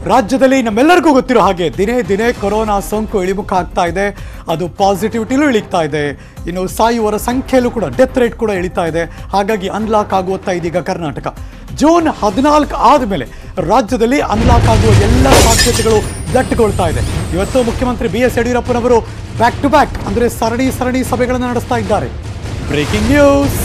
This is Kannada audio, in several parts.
ರಾಜ್ಯದಲ್ಲಿ ನಮ್ಮೆಲ್ಲರಿಗೂ ಗೊತ್ತಿರೋ ಹಾಗೆ ದಿನೇ ದಿನೇ ಕೊರೋನಾ ಸೋಂಕು ಇಳಿಮುಖ ಆಗ್ತಾ ಇದೆ ಅದು ಪಾಸಿಟಿವಿಟಿಲೂ ಇಳಿತಾ ಇದೆ ಇನ್ನು ಸಾಯುವವರ ಸಂಖ್ಯೆಯಲ್ಲೂ ಕೂಡ ಡೆತ್ ರೇಟ್ ಕೂಡ ಇಳಿತಾ ಇದೆ ಹಾಗಾಗಿ ಅನ್ಲಾಕ್ ಆಗುತ್ತಾ ಇದೀಗ ಕರ್ನಾಟಕ ಜೂನ್ ಹದಿನಾಲ್ಕು ಆದಮೇಲೆ ರಾಜ್ಯದಲ್ಲಿ ಅನ್ಲಾಕ್ ಆಗುವ ಎಲ್ಲ ಸಾಧ್ಯತೆಗಳು ದಟ್ಟಗೊಳ್ತಾ ಇದೆ ಇವತ್ತು ಮುಖ್ಯಮಂತ್ರಿ ಬಿ ಎಸ್ ಯಡಿಯೂರಪ್ಪನವರು ಬ್ಯಾಕ್ ಟು ಬ್ಯಾಕ್ ಅಂದರೆ ಸರಣಿ ಸರಣಿ ಸಭೆಗಳನ್ನು ನಡೆಸ್ತಾ ಇದ್ದಾರೆ ಬ್ರೇಕಿಂಗ್ ನ್ಯೂಸ್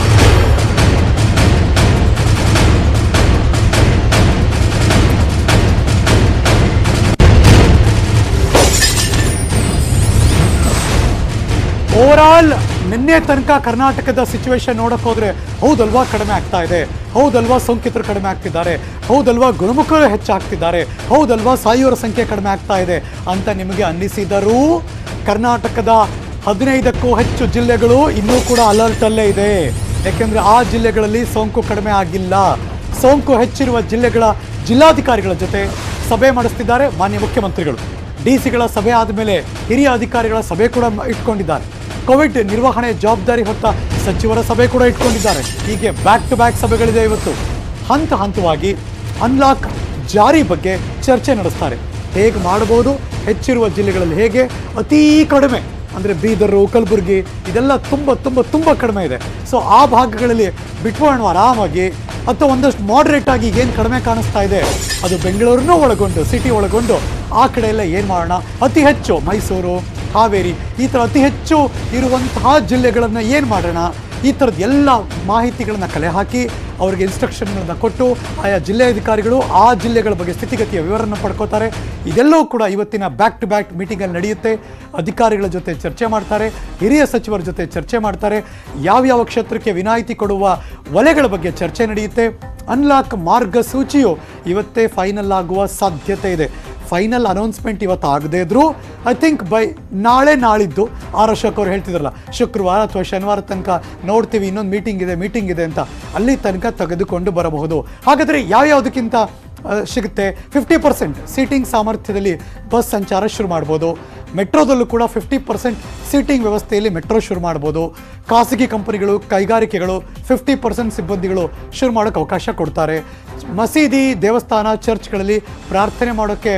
ಓವರಾಲ್ ನಿನ್ನೆ ತನಕ ಕರ್ನಾಟಕದ ಸಿಚುವೇಶನ್ ನೋಡಕ್ ಹೋದ್ರೆ ಹೌದಲ್ವಾ ಕಡಿಮೆ ಆಗ್ತಾ ಇದೆ ಹೌದಲ್ವಾ ಸೋಂಕಿತರು ಕಡಿಮೆ ಆಗ್ತಿದ್ದಾರೆ ಹೌದಲ್ವಾ ಗುಣಮುಖರು ಹೆಚ್ಚಾಗ್ತಿದ್ದಾರೆ ಹೌದಲ್ವಾ ಸಾಯುವರ ಸಂಖ್ಯೆ ಕಡಿಮೆ ಆಗ್ತಾ ಇದೆ ಅಂತ ನಿಮಗೆ ಅನ್ನಿಸಿದರೂ ಕರ್ನಾಟಕದ ಹದಿನೈದಕ್ಕೂ ಹೆಚ್ಚು ಜಿಲ್ಲೆಗಳು ಇನ್ನೂ ಕೂಡ ಅಲರ್ಟ್ ಅಲ್ಲೇ ಇದೆ ಯಾಕೆಂದ್ರೆ ಆ ಜಿಲ್ಲೆಗಳಲ್ಲಿ ಸೋಂಕು ಕಡಿಮೆ ಆಗಿಲ್ಲ ಸೋಂಕು ಹೆಚ್ಚಿರುವ ಜಿಲ್ಲೆಗಳ ಜಿಲ್ಲಾಧಿಕಾರಿಗಳ ಜೊತೆ ಸಭೆ ಮಾಡಿಸ್ತಿದ್ದಾರೆ ಮಾನ್ಯ ಮುಖ್ಯಮಂತ್ರಿಗಳು ಡಿ ಸಿಗಳ ಸಭೆ ಆದಮೇಲೆ ಹಿರಿಯ ಅಧಿಕಾರಿಗಳ ಸಭೆ ಕೂಡ ಮ- ಇಟ್ಕೊಂಡಿದ್ದಾರೆ ಕೋವಿಡ್ ನಿರ್ವಹಣೆ ಜವಾಬ್ದಾರಿ ಹೊತ್ತ ಸಚಿವರ ಸಭೆ ಕೂಡ ಇಟ್ಕೊಂಡಿದ್ದಾರೆ ಹೀಗೆ ಬ್ಯಾಕ್ ಟು ಬ್ಯಾಕ್ ಸಭೆಗಳಿದೆ ಇವತ್ತು ಹಂತ ಹಂತವಾಗಿ ಅನ್ಲಾಕ್ ಜಾರಿ ಬಗ್ಗೆ ಚರ್ಚೆ ನಡೆಸ್ತಾರೆ ಹೇಗೆ ಮಾಡಬಹುದು ಹೆಚ್ಚಿರುವ ಜಿಲ್ಲೆಗಳಲ್ಲಿ ಹೇಗೆ ಅತೀ ಕಡಿಮೆ ಅಂದರೆ ಬೀದರು ಕಲಬುರಗಿ ಇದೆಲ್ಲ ತುಂಬ ತುಂಬ ತುಂಬ ಕಡಿಮೆ ಇದೆ ಸೊ ಆ ಭಾಗಗಳಲ್ಲಿ ಬಿಟ್ಬಿಡೋಣ ಆರಾಮಾಗಿ ಅಥವಾ ಒಂದಷ್ಟು ಮಾಡ್ರೇಟ್ ಆಗಿ ಏನು ಕಡಿಮೆ ಕಾಣಿಸ್ತಾ ಇದೆ ಅದು ಬೆಂಗಳೂರನ್ನೂ ಒಳಗೊಂಡು ಸಿಟಿ ಒಳಗೊಂಡು ಆ ಕಡೆ ಎಲ್ಲ ಏನು ಮಾಡೋಣ ಅತಿ ಹೆಚ್ಚು ಮೈಸೂರು ಹಾವೇರಿ ಈ ಥರ ಅತಿ ಹೆಚ್ಚು ಇರುವಂತಹ ಜಿಲ್ಲೆಗಳನ್ನು ಏನು ಮಾಡೋಣ ಈ ಥರದ ಎಲ್ಲ ಮಾಹಿತಿಗಳನ್ನು ಕಲೆ ಹಾಕಿ ಅವರಿಗೆ ಇನ್ಸ್ಟ್ರಕ್ಷನ್ಗಳನ್ನು ಕೊಟ್ಟು ಆಯಾ ಜಿಲ್ಲಾಧಿಕಾರಿಗಳು ಆ ಜಿಲ್ಲೆಗಳ ಬಗ್ಗೆ ಸ್ಥಿತಿಗತಿಯ ವಿವರವನ್ನು ಪಡ್ಕೋತಾರೆ ಇದೆಲ್ಲವೂ ಕೂಡ ಇವತ್ತಿನ ಬ್ಯಾಕ್ ಟು ಬ್ಯಾಕ್ ಮೀಟಿಂಗಲ್ಲಿ ನಡೆಯುತ್ತೆ ಅಧಿಕಾರಿಗಳ ಜೊತೆ ಚರ್ಚೆ ಮಾಡ್ತಾರೆ ಹಿರಿಯ ಸಚಿವರ ಜೊತೆ ಚರ್ಚೆ ಮಾಡ್ತಾರೆ ಯಾವ್ಯಾವ ಕ್ಷೇತ್ರಕ್ಕೆ ವಿನಾಯಿತಿ ಕೊಡುವ ವಲಯಗಳ ಬಗ್ಗೆ ಚರ್ಚೆ ನಡೆಯುತ್ತೆ ಅನ್ಲಾಕ್ ಮಾರ್ಗಸೂಚಿಯು ಇವತ್ತೇ ಫೈನಲ್ ಆಗುವ ಸಾಧ್ಯತೆ ಇದೆ ಫೈನಲ್ ಅನೌನ್ಸ್ಮೆಂಟ್ ಇವತ್ತು ಆಗದೇ ಇದ್ರೂ ಐ ಥಿಂಕ್ ಬೈ ನಾಳೆ ನಾಳಿದ್ದು ಆರ್ ಅಶೋಕ್ ಅವ್ರು ಹೇಳ್ತಿದ್ರಲ್ಲ ಶುಕ್ರವಾರ ಅಥವಾ ಶನಿವಾರ ತನಕ ನೋಡ್ತೀವಿ ಇನ್ನೊಂದು ಮೀಟಿಂಗ್ ಇದೆ ಮೀಟಿಂಗ್ ಇದೆ ಅಂತ ಅಲ್ಲಿ ತನಕ ತೆಗೆದುಕೊಂಡು ಬರಬಹುದು ಹಾಗಾದರೆ ಯಾವ್ಯಾವುದಕ್ಕಿಂತ ಆ, ಸಿಗುತ್ತೆ ಫಿಫ್ಟಿ ಪರ್ಸೆಂಟ್ ಸೀಟಿಂಗ್ ಸಾಮರ್ಥ್ಯದಲ್ಲಿ ಬಸ್ ಸಂಚಾರ ಶುರು ಮಾಡ್ಬೋದು ಮೆಟ್ರೋದಲ್ಲೂ ಕೂಡ ಫಿಫ್ಟಿ ಪರ್ಸೆಂಟ್ ಸೀಟಿಂಗ್ ವ್ಯವಸ್ಥೆಯಲ್ಲಿ ಮೆಟ್ರೋ ಶುರು ಮಾಡ್ಬೋದು ಖಾಸಗಿ ಕಂಪನಿಗಳು ಕೈಗಾರಿಕೆಗಳು ಫಿಫ್ಟಿ ಪರ್ಸೆಂಟ್ ಸಿಬ್ಬಂದಿಗಳು ಶುರು ಮಾಡೋಕ್ಕೆ ಅವಕಾಶ ಕೊಡ್ತಾರೆ ಮಸೀದಿ ದೇವಸ್ಥಾನ ಚರ್ಚ್ಗಳಲ್ಲಿ ಪ್ರಾರ್ಥನೆ ಮಾಡೋಕ್ಕೆ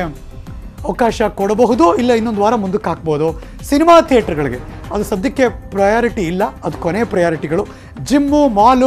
ಅವಕಾಶ ಕೊಡಬಹುದು ಇಲ್ಲ ಇನ್ನೊಂದು ವಾರ ಮುಂದಕ್ಕೆ ಹಾಕ್ಬೋದು ಸಿನಿಮಾ ಥಿಯೇಟರ್ಗಳಿಗೆ ಅದು ಸದ್ಯಕ್ಕೆ ಪ್ರಯಾರಿಟಿ ಇಲ್ಲ ಅದು ಕೊನೆ ಪ್ರಯಾರಿಟಿಗಳು ಜಿಮ್ಮು ಮಾಲು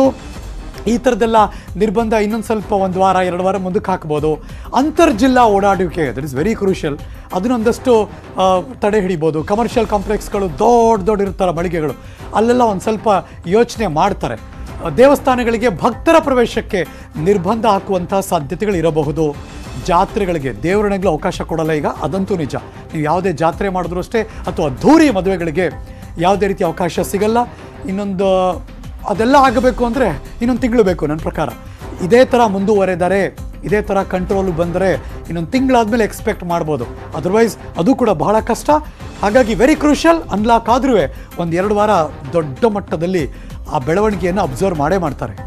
ಈ ಥರದ್ದೆಲ್ಲ ನಿರ್ಬಂಧ ಇನ್ನೊಂದು ಸ್ವಲ್ಪ ಒಂದು ವಾರ ಎರಡು ವಾರ ಮುಂದಕ್ಕೆ ಹಾಕ್ಬೋದು ಅಂತರ್ಜಿಲ್ಲಾ ಓಡಾಡುವಿಕೆ ದಟ್ ಇಸ್ ವೆರಿ ಕ್ರೂಷಿಯಲ್ ಅದನ್ನೊಂದಷ್ಟು ಆ, ತಡೆ ಹಿಡಿಬೋದು ಕಮರ್ಷಿಯಲ್ ಕಾಂಪ್ಲೆಕ್ಸ್ಗಳು ದೊಡ್ಡ ದೊಡ್ಡ ಇರ್ತಾರೆ ಮಳಿಗೆಗಳು ಅಲ್ಲೆಲ್ಲ ಒಂದು ಸ್ವಲ್ಪ ಯೋಚನೆ ಮಾಡ್ತಾರೆ ಆ, ದೇವಸ್ಥಾನಗಳಿಗೆ ಭಕ್ತರ ಪ್ರವೇಶಕ್ಕೆ ನಿರ್ಬಂಧ ಹಾಕುವಂಥ ಸಾಧ್ಯತೆಗಳು ಇರಬಹುದು ಜಾತ್ರೆಗಳಿಗೆ ದೇವರಣೆಗಳು ಅವಕಾಶ ಕೊಡಲ್ಲ ಈಗ ಅದಂತೂ ನಿಜ ನೀವು ಯಾವುದೇ ಜಾತ್ರೆ ಮಾಡಿದ್ರು ಅಷ್ಟೇ ಅಥವಾ ಅದ್ಧೂರಿ ಮದುವೆಗಳಿಗೆ ಯಾವುದೇ ರೀತಿ ಅವಕಾಶ ಸಿಗಲ್ಲ ಇನ್ನೊಂದು ಅದೆಲ್ಲ ಆಗಬೇಕು ಅಂದರೆ ಇನ್ನೊಂದು ತಿಂಗಳು ಬೇಕು ನನ್ನ ಪ್ರಕಾರ ಇದೇ ಥರ ಮುಂದುವರೆದರೆ ಇದೇ ಥರ ಕಂಟ್ರೋಲ್ ಬಂದರೆ ಇನ್ನೊಂದು ತಿಂಗಳಾದಮೇಲೆ ಎಕ್ಸ್ಪೆಕ್ಟ್ ಮಾಡ್ಬೋದು ಅದರ್ವೈಸ್ ಅದು ಕೂಡ ಬಹಳ ಕಷ್ಟ ಹಾಗಾಗಿ ವೆರಿ ಕ್ರೂಷಿಯಲ್ ಅನ್ಲಾಕ್ ಆದ್ರೂ ಒಂದು ಎರಡು ವಾರ ದೊಡ್ಡ ಮಟ್ಟದಲ್ಲಿ ಆ ಬೆಳವಣಿಗೆಯನ್ನು ಅಬ್ಸರ್ವ್ ಮಾಡೇ ಮಾಡ್ತಾರೆ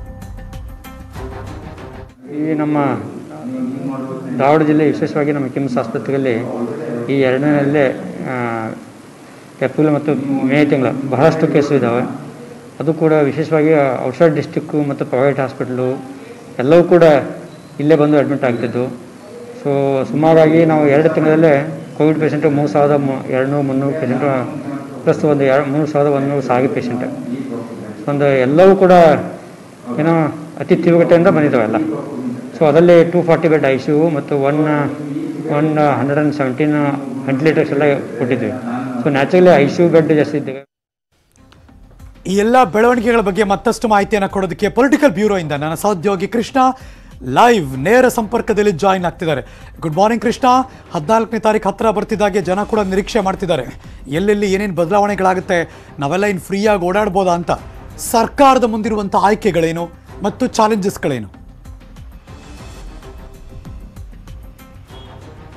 ಈ ನಮ್ಮ ಧಾರವಾಡ ಜಿಲ್ಲೆ ವಿಶೇಷವಾಗಿ ನಮ್ಮ ಕಿಮ್ಸ್ ಆಸ್ಪತ್ರೆಯಲ್ಲಿ ಈ ಎರಡನೇಲ್ಲೇ ಏಪ್ರಿಲ್ ಮತ್ತು ಮೇ ತಿಂಗಳ ಬಹಳಷ್ಟು ಕೇಸು ಇದ್ದಾವೆ ಅದು ಕೂಡ ವಿಶೇಷವಾಗಿ ಔಟ್ಸೈಡ್ ಡಿಸ್ಟಿಕ್ಕು ಮತ್ತು ಪ್ರೈವೇಟ್ ಹಾಸ್ಪಿಟ್ಲು ಎಲ್ಲವೂ ಕೂಡ ಇಲ್ಲೇ ಬಂದು ಅಡ್ಮಿಟ್ ಆಗ್ತಿದ್ದು ಸೊ ಸುಮಾರಾಗಿ ನಾವು ಎರಡು ತಿಂಗಳಲ್ಲೇ ಕೋವಿಡ್ ಪೇಷಂಟು ಮೂರು ಸಾವಿರದ ಮು- ಎರಡುನೂರು ಮುನ್ನೂರು ಪೇಷಂಟು ಪ್ಲಸ್ ಒಂದು ಎರಡು ಮೂರು ಸಾವಿರದ ಒಂದುನೂರು ಸಾಗಿ ಪೇಷಂಟ್ ಒಂದು ಎಲ್ಲವೂ ಕೂಡ ಏನೋ ಅತಿ ತೀವ್ರತೆಯಿಂದ ಬಂದಿದ್ದಾವೆಲ್ಲ ಸೊ ಅದರಲ್ಲಿ two forty bed I C U ಮತ್ತು one one hundred and seventeen ventilators ಎಲ್ಲ ಕೊಟ್ಟಿದ್ವಿ so naturally I C U bed ಜಾಸ್ತಿ ಇದ್ದಾವೆ ಈ ಎಲ್ಲ ಬೆಳವಣಿಗೆಗಳ ಬಗ್ಗೆ ಮತ್ತಷ್ಟು ಮಾಹಿತಿಯನ್ನು ಕೊಡೋದಕ್ಕೆ ಪೊಲಿಟಿಕಲ್ ಬ್ಯೂರೋ ಇಂದ ನನ್ನ ಸಹೋದ್ಯೋಗಿ ಕೃಷ್ಣ ಲೈವ್ ನೇರ ಸಂಪರ್ಕದಲ್ಲಿ ಜಾಯಿನ್ ಆಗ್ತಿದ್ದಾರೆ ಗುಡ್ ಮಾರ್ನಿಂಗ್ ಕೃಷ್ಣ ಹದಿನಾಲ್ಕನೇ ತಾರೀಕು ಹತ್ತಿರ ಬರ್ತಿದ್ದಾಗೆ ಜನ ಕೂಡ ನಿರೀಕ್ಷೆ ಮಾಡ್ತಿದ್ದಾರೆ ಎಲ್ಲೆಲ್ಲಿ ಏನೇನು ಬದಲಾವಣೆಗಳಾಗುತ್ತೆ ನಾವೆಲ್ಲ ಇನ್ನು ಫ್ರೀಯಾಗಿ ಓಡಾಡ್ಬೋದಾ ಅಂತ ಸರ್ಕಾರದ ಮುಂದಿರುವಂಥ ಆಯ್ಕೆಗಳೇನು ಮತ್ತು ಚಾಲೆಂಜಸ್ಗಳೇನು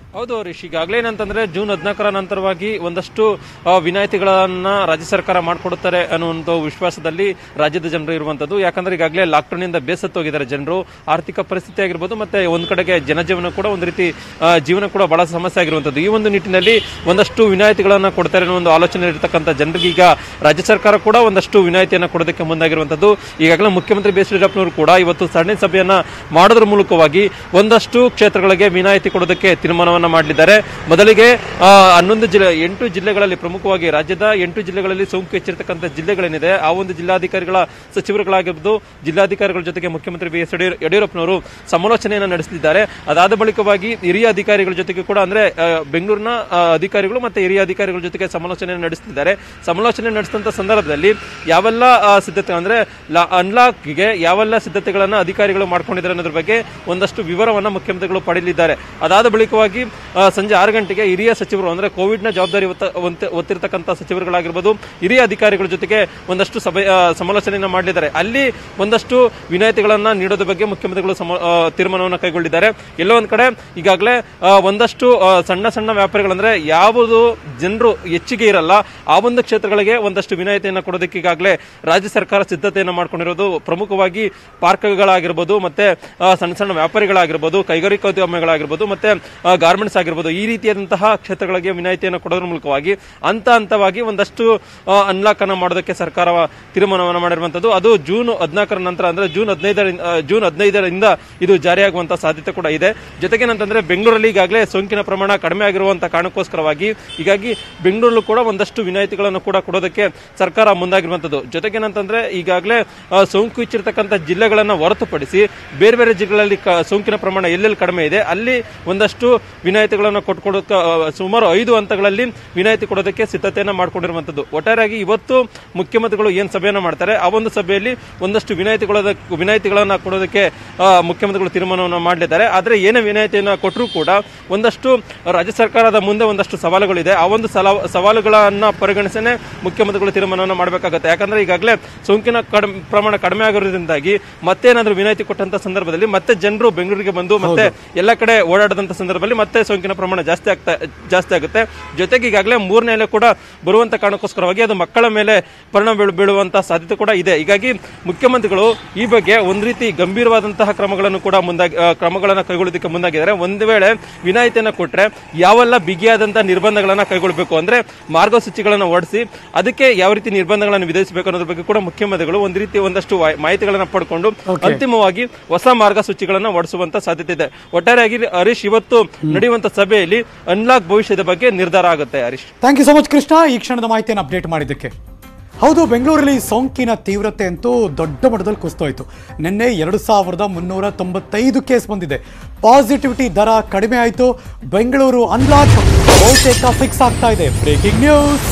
ಹೌದು ಹರೀಶ್ ಈಗಾಗಲೇ ಏನಂತಂದ್ರೆ ಜೂನ್ ಹದಿನಾಲ್ಕರ ನಂತರವಾಗಿ ಒಂದಷ್ಟು ಆ, ವಿನಾಯಿತಿಗಳನ್ನ ರಾಜ್ಯ ಸರ್ಕಾರ ಮಾಡಿಕೊಡುತ್ತಾರೆ ಅನ್ನುವಂಥ ವಿಶ್ವಾಸದಲ್ಲಿ ರಾಜ್ಯದ ಜನರು ಇರುವಂತದ್ದು ಯಾಕಂದ್ರೆ ಈಗಾಗಲೇ ಲಾಕ್ಡೌನ್ ಇಂದ ಬೇಸತ್ತೋಗಿದ್ದಾರೆ ಜನರು ಆರ್ಥಿಕ ಪರಿಸ್ಥಿತಿ ಆಗಿರ್ಬೋದು ಮತ್ತೆ ಒಂದ್ ಕಡೆಗೆ ಜನಜೀವನ ಕೂಡ ಒಂದು ರೀತಿ ಆ, ಜೀವನ ಕೂಡ ಬಹಳ ಸಮಸ್ಯೆ ಆಗಿರುವಂತದ್ದು ಈ ಒಂದು ನಿಟ್ಟಿನಲ್ಲಿ ಒಂದಷ್ಟು ವಿನಾಯಿತಿಗಳನ್ನ ಕೊಡ್ತಾರೆ ಅನ್ನೋ ಒಂದು ಆಲೋಚನೆ ಇರತಕ್ಕಂಥ ಜನರಿಗೆ ಈಗ ರಾಜ್ಯ ಸರ್ಕಾರ ಕೂಡ ಒಂದಷ್ಟು ವಿನಾಯಿತಿಯನ್ನ ಕೊಡೋದಕ್ಕೆ ಮುಂದಾಗಿರುವಂತದ್ದು ಈಗಾಗಲೇ ಮುಖ್ಯಮಂತ್ರಿ ಬಿ ಎಸ್ ಯಡಿಯೂರಪ್ಪನವರು ಕೂಡ ಇವತ್ತು ಸರಣಿ ಸಭೆಯನ್ನ ಮಾಡೋದ್ರ ಮೂಲಕವಾಗಿ ಒಂದಷ್ಟು ಕ್ಷೇತ್ರಗಳಿಗೆ ವಿನಾಯಿತಿ ಕೊಡೋದಕ್ಕೆ ತೀರ್ಮಾನವನ್ನ ಮಾಡಲಿದ್ದಾರೆ ಮೊದಲಿಗೆ ಆ, ಹನ್ನೊಂದು ಜಿಲ್ಲೆ ಎಂಟು ಜಿಲ್ಲೆಗಳಲ್ಲಿ ಪ್ರಮುಖವಾಗಿ ರಾಜ್ಯದ ಎಂಟು ಜಿಲ್ಲೆಗಳಲ್ಲಿ ಸೋಂಕು ಹೆಚ್ಚಿರತಕ್ಕಂಥ ಜಿಲ್ಲೆಗಳೇನಿದೆ ಆ ಒಂದು ಜಿಲ್ಲಾಧಿಕಾರಿಗಳ ಸಚಿವರುಗಳಾಗಿರ್ಬೋದು ಜಿಲ್ಲಾಧಿಕಾರಿಗಳ ಜೊತೆಗೆ ಮುಖ್ಯಮಂತ್ರಿ ಬಿ ಎಸ್ ಯಡಿಯೂರಪ್ಪನವರು ಸಮಾಲೋಚನೆಯನ್ನು ನಡೆಸುತ್ತಿದ್ದಾರೆ ಅದಾದ ಬಳಿಕವಾಗಿ ಹಿರಿಯ ಅಧಿಕಾರಿಗಳ ಜೊತೆಗೆ ಕೂಡ ಅಂದ್ರೆ ಆ, ಬೆಂಗಳೂರಿನ ಆ, ಅಧಿಕಾರಿಗಳು ಮತ್ತೆ ಹಿರಿಯ ಅಧಿಕಾರಿಗಳ ಜೊತೆಗೆ ಸಮಾಲೋಚನೆ ನಡೆಸುತ್ತಿದ್ದಾರೆ ಸಮಾಲೋಚನೆ ನಡೆಸಿದಂತ ಸಂದರ್ಭದಲ್ಲಿ ಯಾವೆಲ್ಲ ಆ, ಸಿದ್ಧತೆ ಅಂದ್ರೆ ಅನ್ಲಾಕ್ಗೆ ಯಾವೆಲ್ಲ ಸಿದ್ಧತೆಗಳನ್ನ ಅಧಿಕಾರಿಗಳು ಮಾಡ್ಕೊಂಡಿದ್ದಾರೆ ಅನ್ನೋದ್ರ ಬಗ್ಗೆ ಒಂದಷ್ಟು ವಿವರವನ್ನ ಮುಖ್ಯಮಂತ್ರಿಗಳು ಪಡೆಯಲಿದ್ದಾರೆ ಅದಾದ ಬಳಿಕವಾಗಿ ಆ, ಸಂಜೆ ಆರು ಗಂಟೆಗೆ ಹಿರಿಯ ಸಚಿವರು ಅಂದ್ರೆ ಕೋವಿಡ್ ನ ಜವಾಬ್ದಾರಿ ಹೊತ್ತ- ಹೊತ್ತ- ಹೊತ್ತಿರ್ತಕ್ಕಂಥ ಸಚಿವರುಗಳಾಗಿರ್ಬೋದು ಹಿರಿಯ ಅಧಿಕಾರಿಗಳ ಜೊತೆಗೆ ಒಂದಷ್ಟು ಸಭೆ ಆ, ಸಮಾಲೋಚನೆಯನ್ನ ಮಾಡಲಿದ್ದಾರೆ ಅಲ್ಲಿ ಒಂದಷ್ಟು ವಿನಾಯಿತಿಗಳನ್ನ ನೀಡೋದ್ರ ಬಗ್ಗೆ ಮುಖ್ಯಮಂತ್ರಿಗಳು ಸಮ- ಆ, ತೀರ್ಮಾನವನ್ನು ಕೈಗೊಂಡಿದ್ದಾರೆ ಎಲ್ಲೋ ಒಂದ್ ಕಡೆ ಈಗಾಗಲೇ ಆ, ಒಂದಷ್ಟು ಆ, ಸಣ್ಣ ಸಣ್ಣ ವ್ಯಾಪಾರಿಗಳಂದ್ರೆ ಯಾವುದು ಜನರು ಹೆಚ್ಚಿಗೆ ಇರಲ್ಲ ಆ ಒಂದು ಕ್ಷೇತ್ರಗಳಿಗೆ ಒಂದಷ್ಟು ವಿನಾಯಿತಿಯನ್ನು ಕೊಡೋದಕ್ಕೆ ಈಗಾಗಲೇ ರಾಜ್ಯ ಸರ್ಕಾರ ಸಿದ್ಧತೆಯನ್ನು ಮಾಡ್ಕೊಂಡಿರೋದು ಪ್ರಮುಖವಾಗಿ ಪಾರ್ಕ್ಗಳಾಗಿರ್ಬೋದು ಮತ್ತೆ ಆ, ಸಣ್ಣ ಸಣ್ಣ ವ್ಯಾಪಾರಿಗಳಾಗಿರ್ಬೋದು ಕೈಗಾರಿಕೋದ್ಯಮಿಗಳಾಗಿರ್ಬೋದು ಮತ್ತೆ ಗಾರ್ಮೆಂಟ್ಸ್ ಆಗಿರ್ಬೋದು ಈ ರೀತಿಯಾದಂತಹ ಕ್ಷೇತ್ರಗಳಿಗೆ ವಿನಾಯಿತಿಯನ್ನು ಕೊಡೋದ್ರ ಮೂಲಕವಾಗಿ ಹಂತ ಹಂತವಾಗಿ ಒಂದಷ್ಟು ಅನ್ಲಾಕ್ ಅನ್ನ ಮಾಡೋದಕ್ಕೆ ಸರ್ಕಾರ ತೀರ್ಮಾನವನ್ನು ಮಾಡಿರುವಂತದ್ದು ಅದು ಜೂನ್ ಹದಿನಾಲ್ಕರ ನಂತರ ಅಂದ್ರೆ ಜೂನ್ ಹದಿನೈದರಿಂದ ಆ, ಜೂನ್ ಹದಿನೈದರಿಂದ ಇದು ಜಾರಿಯಾಗುವಂತ ಸಾಧ್ಯತೆ ಕೂಡ ಇದೆ ಜೊತೆಗೆ ಏನಂತಂದ್ರೆ ಬೆಂಗಳೂರಲ್ಲಿ ಈಗಾಗಲೇ ಸೋಂಕಿನ ಪ್ರಮಾಣ ಕಡಿಮೆ ಆಗಿರುವಂತ ಕಾರಣಕ್ಕೋಸ್ಕರವಾಗಿ ಹೀಗಾಗಿ ಬೆಂಗಳೂರಲ್ಲೂ ಕೂಡ ಒಂದಷ್ಟು ವಿನಾಯಿತಿಗಳನ್ನು ಕೂಡ ಕೊಡೋದಕ್ಕೆ ಸರ್ಕಾರ ಮುಂದಾಗಿರುವಂತದ್ದು ಜೊತೆಗೆ ಏನಂತಂದ್ರೆ ಈಗಾಗಲೇ ಆ, ಸೋಂಕು ಹೆಚ್ಚಿರ್ತಕ್ಕಂಥ ಜಿಲ್ಲೆಗಳನ್ನ ಹೊರತುಪಡಿಸಿ ಬೇರೆ ಬೇರೆ ಜಿಲ್ಲೆಗಳಲ್ಲಿ ಕ- ಸೋಂಕಿನ ಪ್ರಮಾಣ ಎಲ್ಲೆಲ್ಲಿ ಕಡಿಮೆ ಇದೆ ಅಲ್ಲಿ ಒಂದಷ್ಟು ವಿನಾಯಿತಿಗಳನ್ನು ಕೊಟ್ಕೊಡೋಕೆ ಆ, ಸುಮಾರು ಐದು ಹಂತಗಳಲ್ಲಿ ವಿನಾಯಿತಿ ಕೊಡೋದಕ್ಕೆ ಸಿದ್ಧತೆಯನ್ನ ಮಾಡ್ಕೊಂಡಿರುವಂತದ್ದು ಒಟ್ಟಾರೆಯಾಗಿ ಇವತ್ತು ಮುಖ್ಯಮಂತ್ರಿಗಳು ಏನ್ ಸಭೆಯನ್ನ ಮಾಡ್ತಾರೆ ಆ ಒಂದು ಸಭೆಯಲ್ಲಿ ಒಂದಷ್ಟು ವಿನಾಯಿತಿಗಳ ವಿನಾಯಿತಿಗಳನ್ನ ಕೊಡೋದಕ್ಕೆ ಆ, ಮುಖ್ಯಮಂತ್ರಿಗಳು ತೀರ್ಮಾನವನ್ನು ಮಾಡಲಿದ್ದಾರೆ ಆದ್ರೆ ಏನೇ ವಿನಾಯಿತಿಯನ್ನ ಕೊಟ್ಟರೂ ಕೂಡ ಒಂದಷ್ಟು ರಾಜ್ಯ ಸರ್ಕಾರದ ಮುಂದೆ ಒಂದಷ್ಟು ಸವಾಲುಗಳಿದೆ ಆ ಒಂದು ಸಲ- ಸವಾಲುಗಳನ್ನ ಪರಿಗಣಿಸನೆ ಮುಖ್ಯಮಂತ್ರಿಗಳು ತೀರ್ಮಾನವನ್ನು ಮಾಡಬೇಕಾಗುತ್ತೆ ಯಾಕಂದ್ರೆ ಈಗಾಗಲೇ ಸೋಂಕಿನ ಕಡಿಮೆ ಪ್ರಮಾಣ ಕಡಿಮೆ ಆಗಿರೋದ್ರಿಂದಾಗಿ ಮತ್ತೇನಾದ್ರೂ ವಿನಾಯಿತಿ ಕೊಟ್ಟಂತ ಸಂದರ್ಭದಲ್ಲಿ ಮತ್ತೆ ಜನರು ಬೆಂಗಳೂರಿಗೆ ಬಂದು ಮತ್ತೆ ಎಲ್ಲ ಕಡೆ ಓಡಾಡದಂತ ಸಂದರ್ಭದಲ್ಲಿ ಮತ್ತೆ ಸೋಂಕಿನ ಪ್ರಮಾಣ ಜಾಸ್ತಿ ಆಗ್ತಾ ಜಾಸ್ತಿ ಆಗುತ್ತೆ ಜೊತೆಗೆ ಈಗಾಗಲೇ ಮೂರನೇ ಅಲೆ ಕೂಡ ಬರುವಂತ ಕಾರಣಕ್ಕೋಸ್ಕರವಾಗಿ ಅದು ಮಕ್ಕಳ ಮೇಲೆ ಪರಿಣಾಮ ಬೀಳ್- ಬೀಳುವಂತ ಸಾಧ್ಯತೆ ಕೂಡ ಇದೆ ಹೀಗಾಗಿ ಮುಖ್ಯಮಂತ್ರಿಗಳು ಈ ಬಗ್ಗೆ ಒಂದ್ ರೀತಿ ಗಂಭೀರವಾದಂತಹ ಕ್ರಮಗಳನ್ನು ಕೂಡ ಮುಂದಾಗಿ ಆ, ಕ್ರಮಗಳನ್ನ ಕೈಗೊಳ್ಳೋದಕ್ಕೆ ಮುಂದಾಗಿದ್ದಾರೆ ಒಂದು ವೇಳೆ ವಿನಾಯಿತಿಯನ್ನ ಕೊಟ್ರೆ ಯಾವೆಲ್ಲ ಬಿಗಿಯಾದಂತಹ ನಿರ್ಬಂಧಗಳನ್ನ ಕೈಗೊಳ್ಳಬೇಕು ಅಂದ್ರೆ ಮಾರ್ಗಸೂಚಿಗಳನ್ನ ಹೊರಡಿಸಿ ಅದಕ್ಕೆ ಯಾವ ರೀತಿ ನಿರ್ಬಂಧಗಳನ್ನು ವಿಧಿಸಬೇಕು ಅನ್ನೋದ್ರ ಬಗ್ಗೆ ಕೂಡ ಮುಖ್ಯಮಂತ್ರಿಗಳು ಒಂದ್ ರೀತಿ ಒಂದಷ್ಟು ವಾ- ಮಾಹಿತಿಗಳನ್ನ ಪಡ್ಕೊಂಡು ಅಂತಿಮವಾಗಿ ಹೊಸ ಮಾರ್ಗಸೂಚಿಗಳನ್ನ ಹೊರಡಿಸುವಂತ ಸಾಧ್ಯತೆ ಇದೆ ಒಟ್ಟಾರೆಯಾಗಿ ಹರೀಶ್ ಇವತ್ತು ನಡೆಯುವಂತ ಸಭೆಯಲ್ಲಿ ಅನ್ಲಾಕ್ ಭವಿಷ್ಯದ ಬಗ್ಗೆ ನಿರ್ಧಾರ ಆಗುತ್ತೆ Harish thank you so much Krishna ಈ ಕ್ಷಣದ ಮಾಹಿತಿಯನ್ನು ಅಪ್ಡೇಟ್ ಮಾಡಿದ್ದಕ್ಕೆ ಹೌದು ಬೆಂಗಳೂರಲ್ಲಿ ಸೋಂಕಿನ ತೀವ್ರತೆ ಅಂತೂ ದೊಡ್ಡ ಮಟ್ಟದಲ್ಲಿ ಕುಸಿತೋಯ್ತು ನಿನ್ನೆ ಎರಡು ಸಾವಿರದ ಮುನ್ನೂರ ತೊಂಬತ್ತೈದು ಕೇಸ್ ಬಂದಿದೆ ಪಾಸಿಟಿವಿಟಿ ದರ ಕಡಿಮೆ ಆಯಿತು ಬೆಂಗಳೂರು ಅನ್ಲಾಕ್ ಬಹುತೇಕ ಫಿಕ್ಸ್ ಆಗ್ತಾ ಇದೆ ಬ್ರೇಕಿಂಗ್ ನ್ಯೂಸ್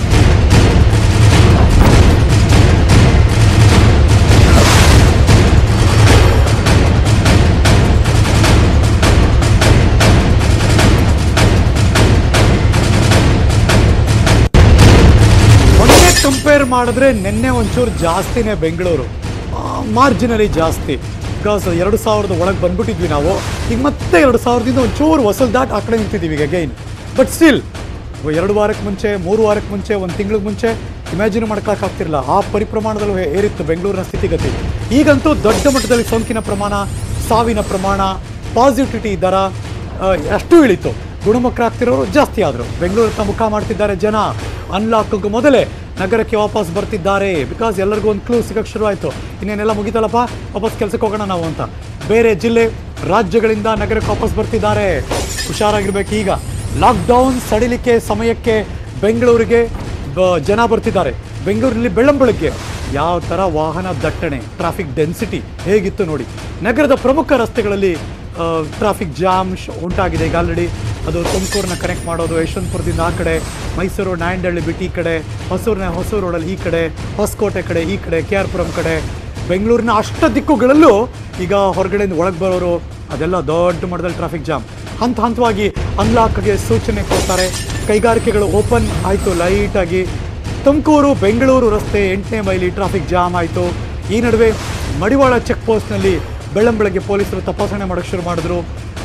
ಮೊನ್ನೆ ಕಂಪೇರ್ ಮಾಡಿದ್ರೆ ನಿನ್ನೆ ಒಂಚೂರು ಜಾಸ್ತಿನೇ ಬೆಂಗಳೂರು ಮಾರ್ಜಿನಲಿ ಜಾಸ್ತಿ ಬಿಕಾಸ್ ಎರಡು ಸಾವಿರದ ಒಳಗೆ ಬಂದ್ಬಿಟ್ಟಿದ್ವಿ ನಾವು ಈಗ ಮತ್ತೆ ಎರಡು ಸಾವಿರದಿಂದ ಒಂಚೂರು ಹೊಸಲ್ ದಾಟ್ ಆ ಕಡೆ ನಿಂತಿದ್ದೀವಿ ಈಗ ಗೈನ್ ಬಟ್ ಸ್ಟಿಲ್ ಎರಡು ವಾರಕ್ಕೆ ಮುಂಚೆ ಮೂರು ವಾರಕ್ಕೆ ಮುಂಚೆ ಒಂದು ತಿಂಗಳಿಗೆ ಮುಂಚೆ ಇಮ್ಯಾಜಿನ್ ಮಾಡ್ಕೊಳಕ್ಕಾಗ್ತಿರಲಿಲ್ಲ ಆ ಪರಿಪ್ರಮಾಣದಲ್ಲಿ ಏ- ಏರಿತ್ತು ಬೆಂಗಳೂರಿನ ಸ್ಥಿತಿಗತಿ ಈಗಂತೂ ದೊಡ್ಡ ಮಟ್ಟದಲ್ಲಿ ಸೋಂಕಿನ ಪ್ರಮಾಣ ಸಾವಿನ ಪ್ರಮಾಣ ಪಾಸಿಟಿವಿಟಿ ದರ ಆ, ಅಷ್ಟು ಇಳಿತು ಗುಣಮುಖರಾಗ್ತಿರೋರು ಜಾಸ್ತಿ ಆದರು ಬೆಂಗಳೂರತ್ತ ಮುಖ ಮಾಡ್ತಿದ್ದಾರೆ ಜನ ಅನ್ಲಾಕ್ಗೂ ಮೊದಲೇ ನಗರಕ್ಕೆ ವಾಪಸ್ ಬರ್ತಿದ್ದಾರೆ ಬಿಕಾಸ್ ಎಲ್ಲರಿಗೂ ಒಂದು ಕ್ಲೂ ಸಿಗಕ್ಕೆ ಶುರುವಾಯಿತು ಇನ್ನೇನೆಲ್ಲ ಮುಗಿತಲ್ಲಪ್ಪ ವಾಪಸ್ ಕೆಲ್ಸಕ್ಕೆ ಹೋಗೋಣ ನಾವು ಅಂತ ಬೇರೆ ಜಿಲ್ಲೆ ರಾಜ್ಯಗಳಿಂದ ನಗರಕ್ಕೆ ವಾಪಸ್ ಬರ್ತಿದ್ದಾರೆ ಹುಷಾರಾಗಿರ್ಬೇಕು ಈಗ ಲಾಕ್ಡೌನ್ ಸಡಿಲಿಕೆ ಸಮಯಕ್ಕೆ ಬೆಂಗಳೂರಿಗೆ ಬ- ಜನ ಬರ್ತಿದ್ದಾರೆ ಬೆಂಗಳೂರಲ್ಲಿ ಬೆಳ್ಳಂಬೆಳಗ್ಗೆ ಯಾವ ಥರ ವಾಹನ ದಟ್ಟಣೆ ಟ್ರಾಫಿಕ್ ಡೆನ್ಸಿಟಿ ಹೇಗಿತ್ತು ನೋಡಿ ನಗರದ ಪ್ರಮುಖ ರಸ್ತೆಗಳಲ್ಲಿ ಟ್ರಾಫಿಕ್ ಜಾಮ್ ಉಂಟಾಗಿದೆ ಈಗ ಆಲ್ರೆಡಿ ಅದು ತುಮಕೂರನ್ನ ಕನೆಕ್ಟ್ ಮಾಡೋದು ಯಶವಂತಪುರದಿಂದ ಆ ಕಡೆ ಮೈಸೂರು ನಾಯಂಡಹಳ್ಳಿ ಬಿಟ್ಟು ಈ ಕಡೆ ಹೊಸೂರಿನ ಹೊಸೂರು ರೋಡಲ್ಲಿ ಈ ಕಡೆ ಹೊಸಕೋಟೆ ಕಡೆ ಈ ಕಡೆ ಕೆ ಆರ್ ಪುರಂ ಕಡೆ ಬೆಂಗಳೂರಿನ ಅಷ್ಟ ದಿಕ್ಕುಗಳಲ್ಲೂ ಈಗ ಹೊರಗಡೆಯಿಂದ ಒಳಗೆ ಬರೋರು ಅದೆಲ್ಲ ದೊಡ್ಡ ಮಟ್ಟದಲ್ಲಿ ಟ್ರಾಫಿಕ್ ಜಾಮ್ ಹಂತ ಹಂತವಾಗಿ ಅನ್ಲಾಕ್ಗೆ ಸೂಚನೆ ಕೊಡ್ತಾರೆ ಕೈಗಾರಿಕೆಗಳು ಓಪನ್ ಆಯಿತು ಲೈಟಾಗಿ ತುಮಕೂರು ಬೆಂಗಳೂರು ರಸ್ತೆ ಎಂಟನೇ ಮೈಲಿ ಟ್ರಾಫಿಕ್ ಜಾಮ್ ಆಯಿತು ಈ ನಡುವೆ ಮಡಿವಾಳ ಚೆಕ್ ಪೋಸ್ಟ್ನಲ್ಲಿ ಬೆಳ್ಳಂಬೆಳಗ್ಗೆ ಪೊಲೀಸರು ತಪಾಸಣೆ ಮಾಡೋಕ್ಕೆ ಶುರು ಮಾಡಿದ್ರು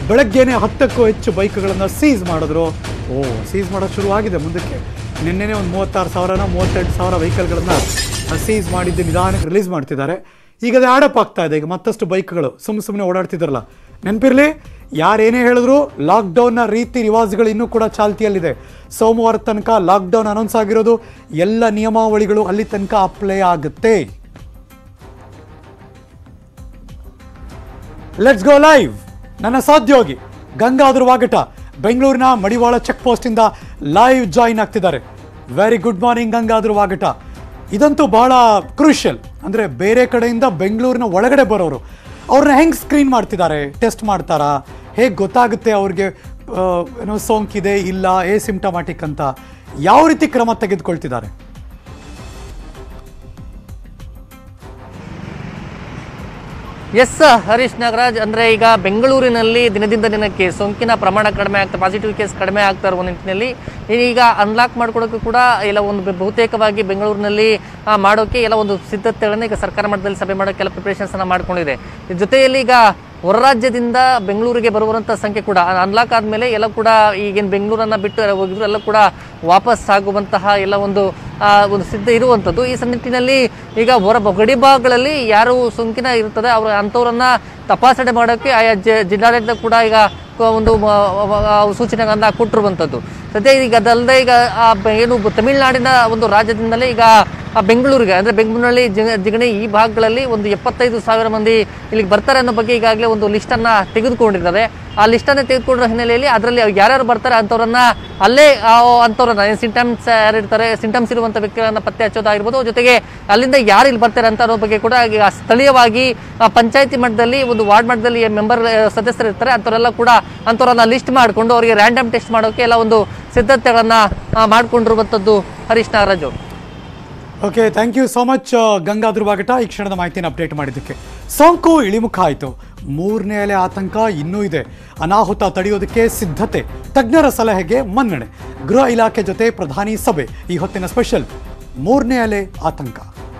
ಬೆಳಗ್ಗೆನೆ ಹತ್ತಕ್ಕೂ ಹೆಚ್ಚು ಬೈಕ್ಗಳನ್ನು ಸೀಸ್ ಮಾಡಿದ್ರು ಓ ಸೀಸ್ ಮಾಡೋದು ಶುರುವಾಗಿದೆ ಮುಂದಕ್ಕೆ ನಿನ್ನೆನೇ ಒಂದು ಮೂವತ್ತಾರು ಸಾವಿರನ ಮೂವತ್ತೆಂಟು ಸಾವಿರ ವೆಹಿಕಲ್ಗಳನ್ನು ಸೀಸ್ ಮಾಡಿದ್ದು ನಿಧಾನಕ್ಕೆ ರಿಲೀಸ್ ಮಾಡ್ತಿದ್ದಾರೆ ಈಗ ಅದು ಆಡಪ್ ಆಗ್ತಾ ಇದೆ ಈಗ ಮತ್ತಷ್ಟು ಬೈಕ್ಗಳು ಸುಮ್ಮ ಸುಮ್ಮನೆ ಓಡಾಡ್ತಿದ್ದಾರಲ್ಲ ನೆನಪಿರಲಿ ಯಾರೇನೇ ಹೇಳಿದ್ರು ಲಾಕ್ಡೌನ್ನ ರೀತಿ ರಿವಾಜ್ಗಳು ಇನ್ನೂ ಕೂಡ ಚಾಲ್ತಿಯಲ್ಲಿದೆ ಸೋಮವಾರ ತನಕ ಲಾಕ್ಡೌನ್ ಅನೌನ್ಸ್ ಆಗಿರೋದು ಎಲ್ಲ ನಿಯಮಾವಳಿಗಳು ಅಲ್ಲಿ ತನಕ ಅಪ್ಲೈ ಆಗುತ್ತೆ ಲೆಟ್ಸ್ ಗೋ ಲೈವ್ ನನ್ನ ಸಹೋದ್ಯೋಗಿ ಗಂಗಾಧರ್ ವಾಗಟ ಬೆಂಗಳೂರಿನ ಮಡಿವಾಳ ಚೆಕ್ ಪೋಸ್ಟಿಂದ ಲೈವ್ ಜಾಯಿನ್ ಆಗ್ತಿದ್ದಾರೆ very good morning Gangadhar Vagata ಇದಂತೂ ಬಹಳ ಕ್ರೂಷಿಯಲ್ ಅಂದರೆ ಬೇರೆ ಕಡೆಯಿಂದ ಬೆಂಗಳೂರಿನ ಒಳಗಡೆ ಬರೋರು ಅವ್ರನ್ನ ಹೆಂಗೆ ಸ್ಕ್ರೀನ್ ಮಾಡ್ತಿದ್ದಾರೆ ಟೆಸ್ಟ್ ಮಾಡ್ತಾರಾ ಹೇಗೆ ಗೊತ್ತಾಗುತ್ತೆ ಅವ್ರಿಗೆ ಆ, ಏನೋ ಸೋಂಕಿದೆ ಇಲ್ಲ ಎ ಸಿಂಟಮಾಟಿಕ್ ಅಂತ ಯಾವ ರೀತಿ ಕ್ರಮ ತೆಗೆದುಕೊಳ್ತಿದ್ದಾರೆ ಎಸ್ ಹರೀಶ್ ನಾಗರಾಜ್ ಅಂದ್ರೆ ಈಗ ಬೆಂಗಳೂರಿನಲ್ಲಿ ದಿನದಿಂದ ದಿನಕ್ಕೆ ಸೋಂಕಿನ ಪ್ರಮಾಣ ಕಡಿಮೆ ಆಗ್ತಾ ಪಾಸಿಟಿವ್ ಕೇಸ್ ಕಡಿಮೆ ಆಗ್ತಾ ಇರುವ ನಿಟ್ಟಿನಲ್ಲಿ ಈಗ ಅನ್ಲಾಕ್ ಮಾಡ್ಕೊಡೋಕೆ ಕೂಡ ಎಲ್ಲ ಒಂದು ಬೆ- ಬಹುತೇಕವಾಗಿ ಬೆಂಗಳೂರಿನಲ್ಲಿ ಆ, ಮಾಡೋಕೆ ಎಲ್ಲ ಒಂದು ಸಿದ್ಧತೆಗಳನ್ನ ಈಗ ಸರ್ಕಾರ ಮಟ್ಟದಲ್ಲಿ ಸಭೆ ಮಾಡೋಕೆ ಎಲ್ಲ ಪ್ರಿಪರೇಷನ್ಸ್ ಅನ್ನ ಮಾಡ್ಕೊಂಡಿದೆ ಇದ್ರ ಜೊತೆಯಲ್ಲಿ ಈಗ ಹೊರ ರಾಜ್ಯದಿಂದ ಬೆಂಗಳೂರಿಗೆ ಬರುವಂಥ ಸಂಖ್ಯೆ ಕೂಡ ಅನ್ಲಾಕ್ ಆದಮೇಲೆ ಎಲ್ಲ ಕೂಡ ಈಗೇನು ಬೆಂಗಳೂರನ್ನ ಬಿಟ್ಟು ಹೋಗಿದ್ರು ಎಲ್ಲ ಕೂಡ ವಾಪಸ್ ಆಗುವಂತಹ ಎಲ್ಲ ಒಂದು ಆ, ಒಂದು ಸಿದ್ಧ ಇರುವಂಥದ್ದು ಈ ನಿಟ್ಟಿನಲ್ಲಿ ಈಗ ಹೊರ ಗಡಿ ಭಾಗಗಳಲ್ಲಿ ಯಾರು ಸೋಂಕಿನ ಇರ್ತದೆ ಅವರು ಅಂಥವ್ರನ್ನ ತಪಾಸಣೆ ಮಾಡೋಕ್ಕೆ ಆಯಾ ಜ- ಜಿಲ್ಲಾಡಳಿತ ಕೂಡ ಈಗ ಕ- ಒಂದು ಮ- ವ- ಆ ಸೂಚನೆಗಳನ್ನ ಕೊಟ್ಟಿರುವಂಥದ್ದು ಸದ್ಯ ಈಗ ಅದಲ್ಲದೆ ಈಗ ಆ ಬ- ಏನು ಬ- ತಮಿಳುನಾಡಿನ ಒಂದು ರಾಜ್ಯದಿಂದಲೇ ಈಗ ಆ ಬೆಂಗಳೂರಿಗೆ ಅಂದರೆ ಬೆಂಗಳೂರಿನಲ್ಲಿ ಜಿ- ಜಿಗಣಿ ಈ ಭಾಗಗಳಲ್ಲಿ ಒಂದು ಎಪ್ಪತ್ತೈದು ಸಾವಿರ ಮಂದಿ ಇಲ್ಲಿಗೆ ಬರ್ತಾರೆ ಅನ್ನೋ ಬಗ್ಗೆ ಈಗಾಗಲೇ ಒಂದು ಲಿಸ್ಟನ್ನು ತೆಗೆದುಕೊಂಡಿದ್ದಾರೆ ಆ ಲಿಸ್ಟನ್ನು ತೆಗೆದುಕೊಂಡಿರೋ ಹಿನ್ನೆಲೆಯಲ್ಲಿ ಅದರಲ್ಲಿ ಯಾರ್ಯಾರು ಬರ್ತಾರೆ ಅಂಥವ್ರನ್ನ ಅಲ್ಲೇ ಆ ಅಂಥವ್ರನ್ನ ಸಿಂಟಮ್ಸ್ ಯಾರು ಇರ್ತಾರೆ ಸಿಂಟಮ್ಸ್ ಇರುವಂಥ ವ್ಯಕ್ತಿಗಳನ್ನ ಪತ್ತೆ ಹಚ್ಚೋದಾಗಿರ್ಬೋದು ಜೊತೆಗೆ ಅಲ್ಲಿಂದ ಯಾರು ಇಲ್ಲಿ ಬರ್ತಾರೆ ಅಂತ ಅನ್ನೋ ಬಗ್ಗೆ ಕೂಡ ಈಗ ಸ್ಥಳೀಯವಾಗಿ ಆ ಪಂಚಾಯತಿ ಮಟ್ಟದಲ್ಲಿ ಒಂದು ವಾರ್ಡ್ ಮಟ್ಟದಲ್ಲಿ ಮೆಂಬರ್ ಸದಸ್ಯರು ಇರ್ತಾರೆ ಅಂಥವರೆಲ್ಲ ಕೂಡ ಅಂಥವ್ರನ್ನ ಲಿಸ್ಟ್ ಮಾಡಿಕೊಂಡು ಅವರಿಗೆ ರ್ಯಾಂಡಮ್ ಟೆಸ್ಟ್ ಮಾಡೋಕೆ ಎಲ್ಲ ಒಂದು ಸಿದ್ಧತೆಗಳನ್ನ ಆ, ಮಾಡ್ಕೊಂಡಿರುವಂಥದ್ದು Harish Nagaraju okay thank you so much Gangadhar Bagata ಈ ಕ್ಷಣದ ಮಾಹಿತಿಯನ್ನು ಅಪ್ಡೇಟ್ ಮಾಡಿದ್ದಕ್ಕೆ ಸೋಂಕು ಇಳಿಮುಖ ಆಯಿತು ಮೂರನೇ ಅಲೆ ಆತಂಕ ಇನ್ನೂ ಇದೆ ಅನಾಹುತ ತಡೆಯೋದಕ್ಕೆ ಸಿದ್ಧತೆ ತಜ್ಞರ ಸಲಹೆಗೆ ಮನ್ನಣೆ ಗೃಹ ಇಲಾಖೆ ಜೊತೆ ಪ್ರಧಾನಿ ಸಭೆ ಈ ಹೊತ್ತಿನ ಸ್ಪೆಷಲ್ ಮೂರನೇ ಅಲೆ ಆತಂಕ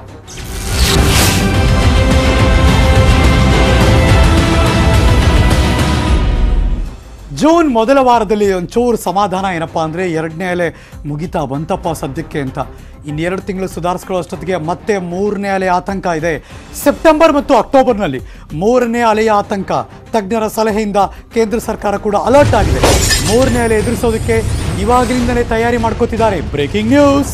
ಜೂನ್ ಮೊದಲ ವಾರದಲ್ಲಿ ಒಂಚೂರು ಸಮಾಧಾನ ಏನಪ್ಪ ಅಂದರೆ ಎರಡನೇ ಅಲೆ ಮುಗಿತಾ ಬಂತಪ್ಪ ಸದ್ಯಕ್ಕೆ ಅಂತ ಇನ್ನೆರಡು ತಿಂಗಳು ಸುಧಾರಿಸ್ಕೊಳ್ಳೋ ಅಷ್ಟೊತ್ತಿಗೆ ಮತ್ತೆ ಮೂರನೇ ಅಲೆ ಆತಂಕ ಇದೆ ಸೆಪ್ಟೆಂಬರ್ ಮತ್ತು ಅಕ್ಟೋಬರ್ನಲ್ಲಿ ಮೂರನೇ ಅಲೆಯ ಆತಂಕ ತಜ್ಞರ ಸಲಹೆಯಿಂದ ಕೇಂದ್ರ ಸರ್ಕಾರ ಕೂಡ ಅಲರ್ಟ್ ಆಗಿದೆ ಮೂರನೇ ಅಲೆ ಎದುರಿಸೋದಕ್ಕೆ ಇವಾಗಿನಿಂದಲೇ ತಯಾರಿ ಮಾಡ್ಕೋತಿದ್ದಾರೆ ಬ್ರೇಕಿಂಗ್ ನ್ಯೂಸ್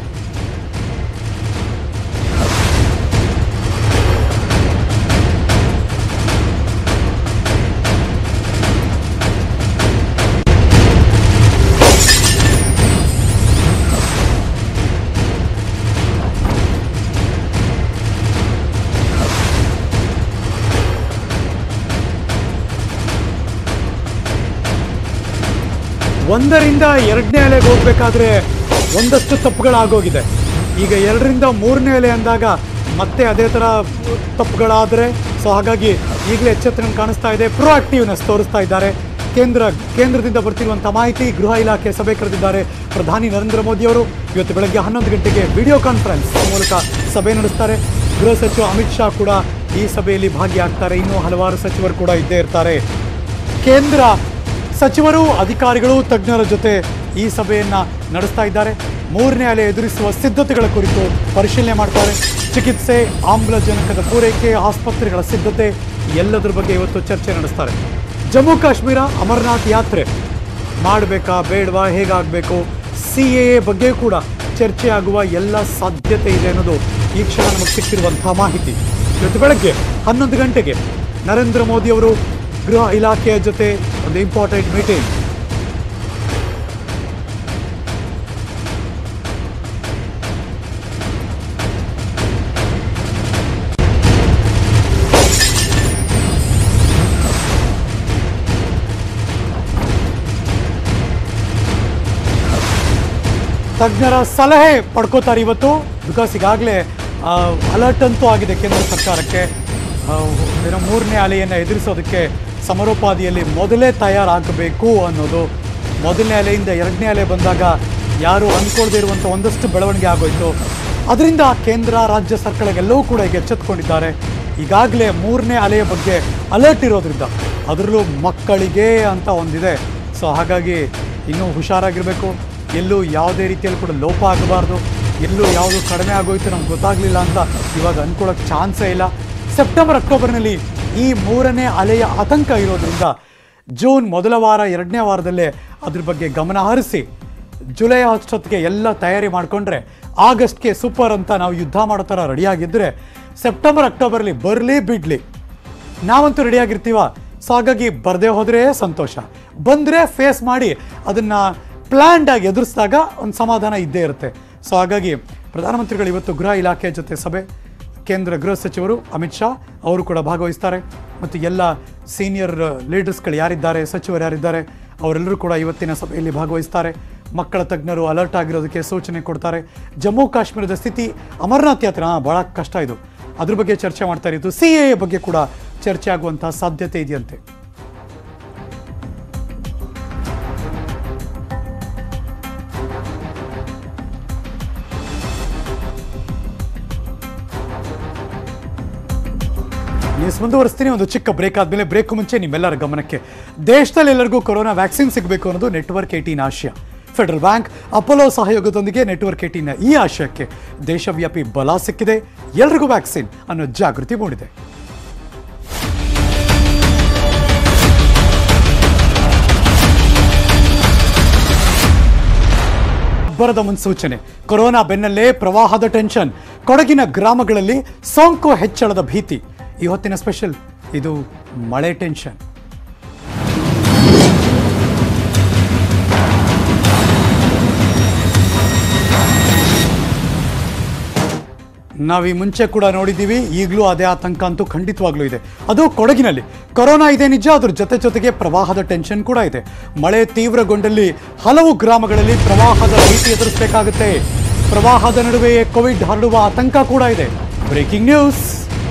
ಒಂದರಿಂದ ಎರಡನೇ ಅಲೆಗೆ ಹೋಗ್ಬೇಕಾದ್ರೆ ಒಂದಷ್ಟು ತಪ್ಪುಗಳಾಗೋಗಿದೆ ಈಗ ಎರಡರಿಂದ ಮೂರನೇ ಅಲೆ ಅಂದಾಗ ಮತ್ತೆ ಅದೇ ಥರ ತಪ್ಪುಗಳಾದರೆ ಸೊ ಹಾಗಾಗಿ ಈಗಲೇ ಎಚ್ಚೆತ್ತನ್ನು ಕಾಣಿಸ್ತಾ ಇದೆ ಪ್ರೊ ಆಕ್ಟಿವ್ನೆಸ್ ತೋರಿಸ್ತಾ ಇದ್ದಾರೆ ಕೇಂದ್ರ ಕೇಂದ್ರದಿಂದ ಬರ್ತಿರುವಂಥ ಮಾಹಿತಿ ಗೃಹ ಇಲಾಖೆ ಸಭೆ ಕರೆದಿದ್ದಾರೆ ಪ್ರಧಾನಿ ನರೇಂದ್ರ ಮೋದಿಯವರು ಇವತ್ತು ಬೆಳಗ್ಗೆ ಹನ್ನೊಂದು ಗಂಟೆಗೆ ವಿಡಿಯೋ ಕಾನ್ಫರೆನ್ಸ್ ಮೂಲಕ ಸಭೆ ನಡೆಸ್ತಾರೆ ಗೃಹ ಸಚಿವ ಅಮಿತ್ ಶಾ ಕೂಡ ಈ ಸಭೆಯಲ್ಲಿ ಭಾಗಿಯಾಗ್ತಾರೆ ಇನ್ನೂ ಹಲವಾರು ಸಚಿವರು ಕೂಡ ಇದ್ದೇ ಇರ್ತಾರೆ ಕೇಂದ್ರ ಸಚಿವರು ಅಧಿಕಾರಿಗಳು ತಜ್ಞರ ಜೊತೆ ಈ ಸಭೆಯನ್ನ ನಡೆಸ್ತಾ ಇದ್ದಾರೆ ಮೂರನೇ ಅಲೆ ಎದುರಿಸುವ ಸಿದ್ಧತೆಗಳ ಕುರಿತು ಪರಿಶೀಲನೆ ಮಾಡ್ತಾರೆ ಚಿಕಿತ್ಸೆ ಆಮ್ಲಜನಕದ ಪೂರೈಕೆ ಆಸ್ಪತ್ರೆಗಳ ಸಿದ್ಧತೆ ಎಲ್ಲದರ ಬಗ್ಗೆ ಇವತ್ತು ಚರ್ಚೆ ನಡೆಸ್ತಾರೆ ಜಮ್ಮು ಕಾಶ್ಮೀರ ಅಮರನಾಥ್ ಯಾತ್ರೆ ಮಾಡಬೇಕಾ ಬೇಡವಾ ಹೇಗಾಗಬೇಕು ಸಿ ಎ ಬಗ್ಗೆ ಕೂಡ ಚರ್ಚೆ ಆಗುವ ಎಲ್ಲ ಸಾಧ್ಯತೆ ಇದೆ ಅನ್ನೋದು ಈ ಕ್ಷಣ ನಮಗೆ ಸಿಕ್ಕಿರುವಂತಹ ಮಾಹಿತಿ ಇವತ್ತು ಬೆಳಗ್ಗೆ ಹನ್ನೊಂದು ಗಂಟೆಗೆ ನರೇಂದ್ರ ಮೋದಿ ಅವರು ಗೃಹ ಇಲಾಖೆಯ ಜೊತೆ ಒಂದು ಇಂಪಾರ್ಟೆಂಟ್ ಮೀಟಿಂಗ್ ತಜ್ಞರ ಸಲಹೆ ಪಡ್ಕೋತಾರೆ ಇವತ್ತು ಬಿಕಾಸ್ ಈಗಾಗಲೇ ಅಲರ್ಟ್ ಅಂತೂ ಆಗಿದೆ ಕೇಂದ್ರ ಸರ್ಕಾರಕ್ಕೆ ಆ, ಏನೋ ಮೂರನೇ ಅಲೆಯನ್ನು ಎದುರಿಸೋದಕ್ಕೆ ಸಮರೋಪಾದಿಯಲ್ಲಿ ಮೊದಲೇ ತಯಾರಾಗಬೇಕು ಅನ್ನೋದು ಮೊದಲನೇ ಅಲೆಯಿಂದ ಎರಡನೇ ಅಲೆ ಬಂದಾಗ ಯಾರು ಅಂದ್ಕೊಳ್ದೇ ಇರುವಂಥ ಒಂದಷ್ಟು ಬೆಳವಣಿಗೆ ಆಗೋಯ್ತು ಅದರಿಂದ ಕೇಂದ್ರ ರಾಜ್ಯ ಸರ್ಕಾರಗಳೆಲ್ಲವೂ ಕೂಡ ಈಗ ಎಚ್ಚೆತ್ಕೊಂಡಿದ್ದಾರೆ ಈಗಾಗಲೇ ಮೂರನೇ ಅಲೆಯ ಬಗ್ಗೆ ಅಲರ್ಟ್ ಇರೋದ್ರಿಂದ ಅದರಲ್ಲೂ ಮಕ್ಕಳಿಗೆ ಅಂತ ಒಂದಿದೆ ಸೊ ಹಾಗಾಗಿ ಇನ್ನೂ ಹುಷಾರಾಗಿರಬೇಕು ಎಲ್ಲೂ ಯಾವುದೇ ರೀತಿಯಲ್ಲಿ ಕೂಡ ಲೋಪ ಆಗಬಾರ್ದು ಎಲ್ಲೂ ಯಾವುದು ಕಡಿಮೆ ಆಗೋಯ್ತು ನಮ್ಗೆ ಗೊತ್ತಾಗಲಿಲ್ಲ ಅಂತ ಇವಾಗ ಅಂದ್ಕೊಳ್ಳೋಕೆ ಚಾನ್ಸೇ ಇಲ್ಲ ಸೆಪ್ಟೆಂಬರ್ ಅಕ್ಟೋಬರ್ನಲ್ಲಿ ಈ ಮೂರನೇ ಅಲೆಯ ಆತಂಕ ಇರೋದ್ರಿಂದ ಜೂನ್ ಮೊದಲ ವಾರ ಎರಡನೇ ವಾರದಲ್ಲೇ ಅದ್ರ ಬಗ್ಗೆ ಗಮನ ಹರಿಸಿ ಜುಲೈ ಅಷ್ಟೊತ್ತಿಗೆ ಎಲ್ಲ ತಯಾರಿ ಮಾಡಿಕೊಂಡ್ರೆ ಆಗಸ್ಟ್ಗೆ ಸೂಪರ್ ಅಂತ ನಾವು ಯುದ್ಧ ಮಾಡೋ ಥರ ರೆಡಿಯಾಗಿದ್ದರೆ ಸೆಪ್ಟೆಂಬರ್ ಅಕ್ಟೋಬರಲ್ಲಿ ಬರಲಿ ಬಿಡಲಿ ನಾವಂತೂ ರೆಡಿಯಾಗಿರ್ತೀವ ಸೊ ಹಾಗಾಗಿ ಬರದೇ ಹೋದರೆ ಸಂತೋಷ ಬಂದರೆ ಫೇಸ್ ಮಾಡಿ ಅದನ್ನು ಪ್ಲ್ಯಾಂಡ್ ಆಗಿ ಎದುರಿಸಿದಾಗ ಒಂದು ಸಮಾಧಾನ ಇದ್ದೇ ಇರುತ್ತೆ ಸೊ ಹಾಗಾಗಿ ಪ್ರಧಾನಮಂತ್ರಿಗಳು ಇವತ್ತು ಗೃಹ ಇಲಾಖೆ ಜೊತೆ ಸಭೆ ಕೇಂದ್ರ ಗೃಹ ಸಚಿವರು ಅಮಿತ್ ಶಾ ಅವರು ಕೂಡ ಭಾಗವಹಿಸ್ತಾರೆ ಮತ್ತು ಎಲ್ಲ ಸೀನಿಯರ್ ಲೀಡರ್ಸ್ಗಳು ಯಾರಿದ್ದಾರೆ ಸಚಿವರು ಯಾರಿದ್ದಾರೆ ಅವರೆಲ್ಲರೂ ಕೂಡ ಇವತ್ತಿನ ಸಭೆಯಲ್ಲಿ ಭಾಗವಹಿಸ್ತಾರೆ ಮಕ್ಕಳ ತಜ್ಞರು ಅಲರ್ಟ್ ಆಗಿರೋದಕ್ಕೆ ಸೂಚನೆ ಕೊಡ್ತಾರೆ ಜಮ್ಮು ಕಾಶ್ಮೀರದ ಸ್ಥಿತಿ ಅಮರನಾಥ್ ಯಾತ್ರೆ ಹಾಂ, ಭಾಳ ಕಷ್ಟ ಇದು ಅದ್ರ ಬಗ್ಗೆ ಚರ್ಚೆ ಮಾಡ್ತಾ ಇದ್ದು ಸಿ ಎ ಬಗ್ಗೆ ಕೂಡ ಚರ್ಚೆ ಆಗುವಂಥ ಸಾಧ್ಯತೆ ಇದೆಯಂತೆ ನ್ಯೂಸ್ ಮುಂದುವರಿಸ್ತೀನಿ ಒಂದು ಚಿಕ್ಕ ಬ್ರೇಕ್ ಆದಮೇಲೆ ಬ್ರೇಕ್ ಮುಂಚೆ ನಿಮ್ಮೆಲ್ಲರ ಗಮನಕ್ಕೆ ದೇಶದಲ್ಲಿ ಎಲ್ಲರಿಗೂ ಕೊರೋನಾ ವ್ಯಾಕ್ಸಿನ್ ಸಿಗಬೇಕು ಅನ್ನೋದು ನೆಟ್ವರ್ಕ್ ಏಟೀನ್ ಆಶಯ ಫೆಡರಲ್ ಬ್ಯಾಂಕ್ ಅಪೋಲೋ ಸಹಯೋಗದೊಂದಿಗೆ ನೆಟ್ವರ್ಕ್ ಏಟೀನ್ ಈ ಆಶಯಕ್ಕೆ ದೇಶವ್ಯಾಪಿ ಬಲ ಸಿಕ್ಕಿದೆ ಎಲ್ರಿಗೂ ವ್ಯಾಕ್ಸಿನ್ ಅನ್ನೋ ಜಾಗೃತಿ ಮೂಡಿದೆ ಅಬ್ಬರದ ಮುನ್ಸೂಚನೆ ಕೊರೋನಾ ಬೆನ್ನಲ್ಲೇ ಪ್ರವಾಹದ ಟೆನ್ಷನ್ ಕೊಡಗಿನ ಗ್ರಾಮಗಳಲ್ಲಿ ಸೋಂಕು ಹೆಚ್ಚಳದ ಭೀತಿ ಈ ಹೊತ್ತಿನ ಸ್ಪೆಷಲ್ ಇದು ಮಳೆ ಟೆನ್ಷನ್ ನಾವು ಈ ಮುಂಚೆ ಕೂಡ ನೋಡಿದ್ದೀವಿ ಈಗಲೂ ಅದೇ ಆತಂಕ ಅಂತೂ ಖಂಡಿತವಾಗ್ಲೂ ಇದೆ ಅದು ಕೊಡಗಿನಲ್ಲಿ ಕೊರೋನಾ ಇದೆ ನಿಜ ಅದ್ರ ಜೊತೆ ಜೊತೆಗೆ ಪ್ರವಾಹದ ಟೆನ್ಷನ್ ಕೂಡ ಇದೆ ಮಳೆ ತೀವ್ರಗೊಂಡಲ್ಲಿ ಹಲವು ಗ್ರಾಮಗಳಲ್ಲಿ ಪ್ರವಾಹದ ಭೀತಿ ಎದುರಿಸಬೇಕಾಗುತ್ತೆ ಪ್ರವಾಹದ ನಡುವೆಯೇ ಕೋವಿಡ್ ಹರಡುವ ಆತಂಕ ಕೂಡ ಇದೆ ಬ್ರೇಕಿಂಗ್ ನ್ಯೂಸ್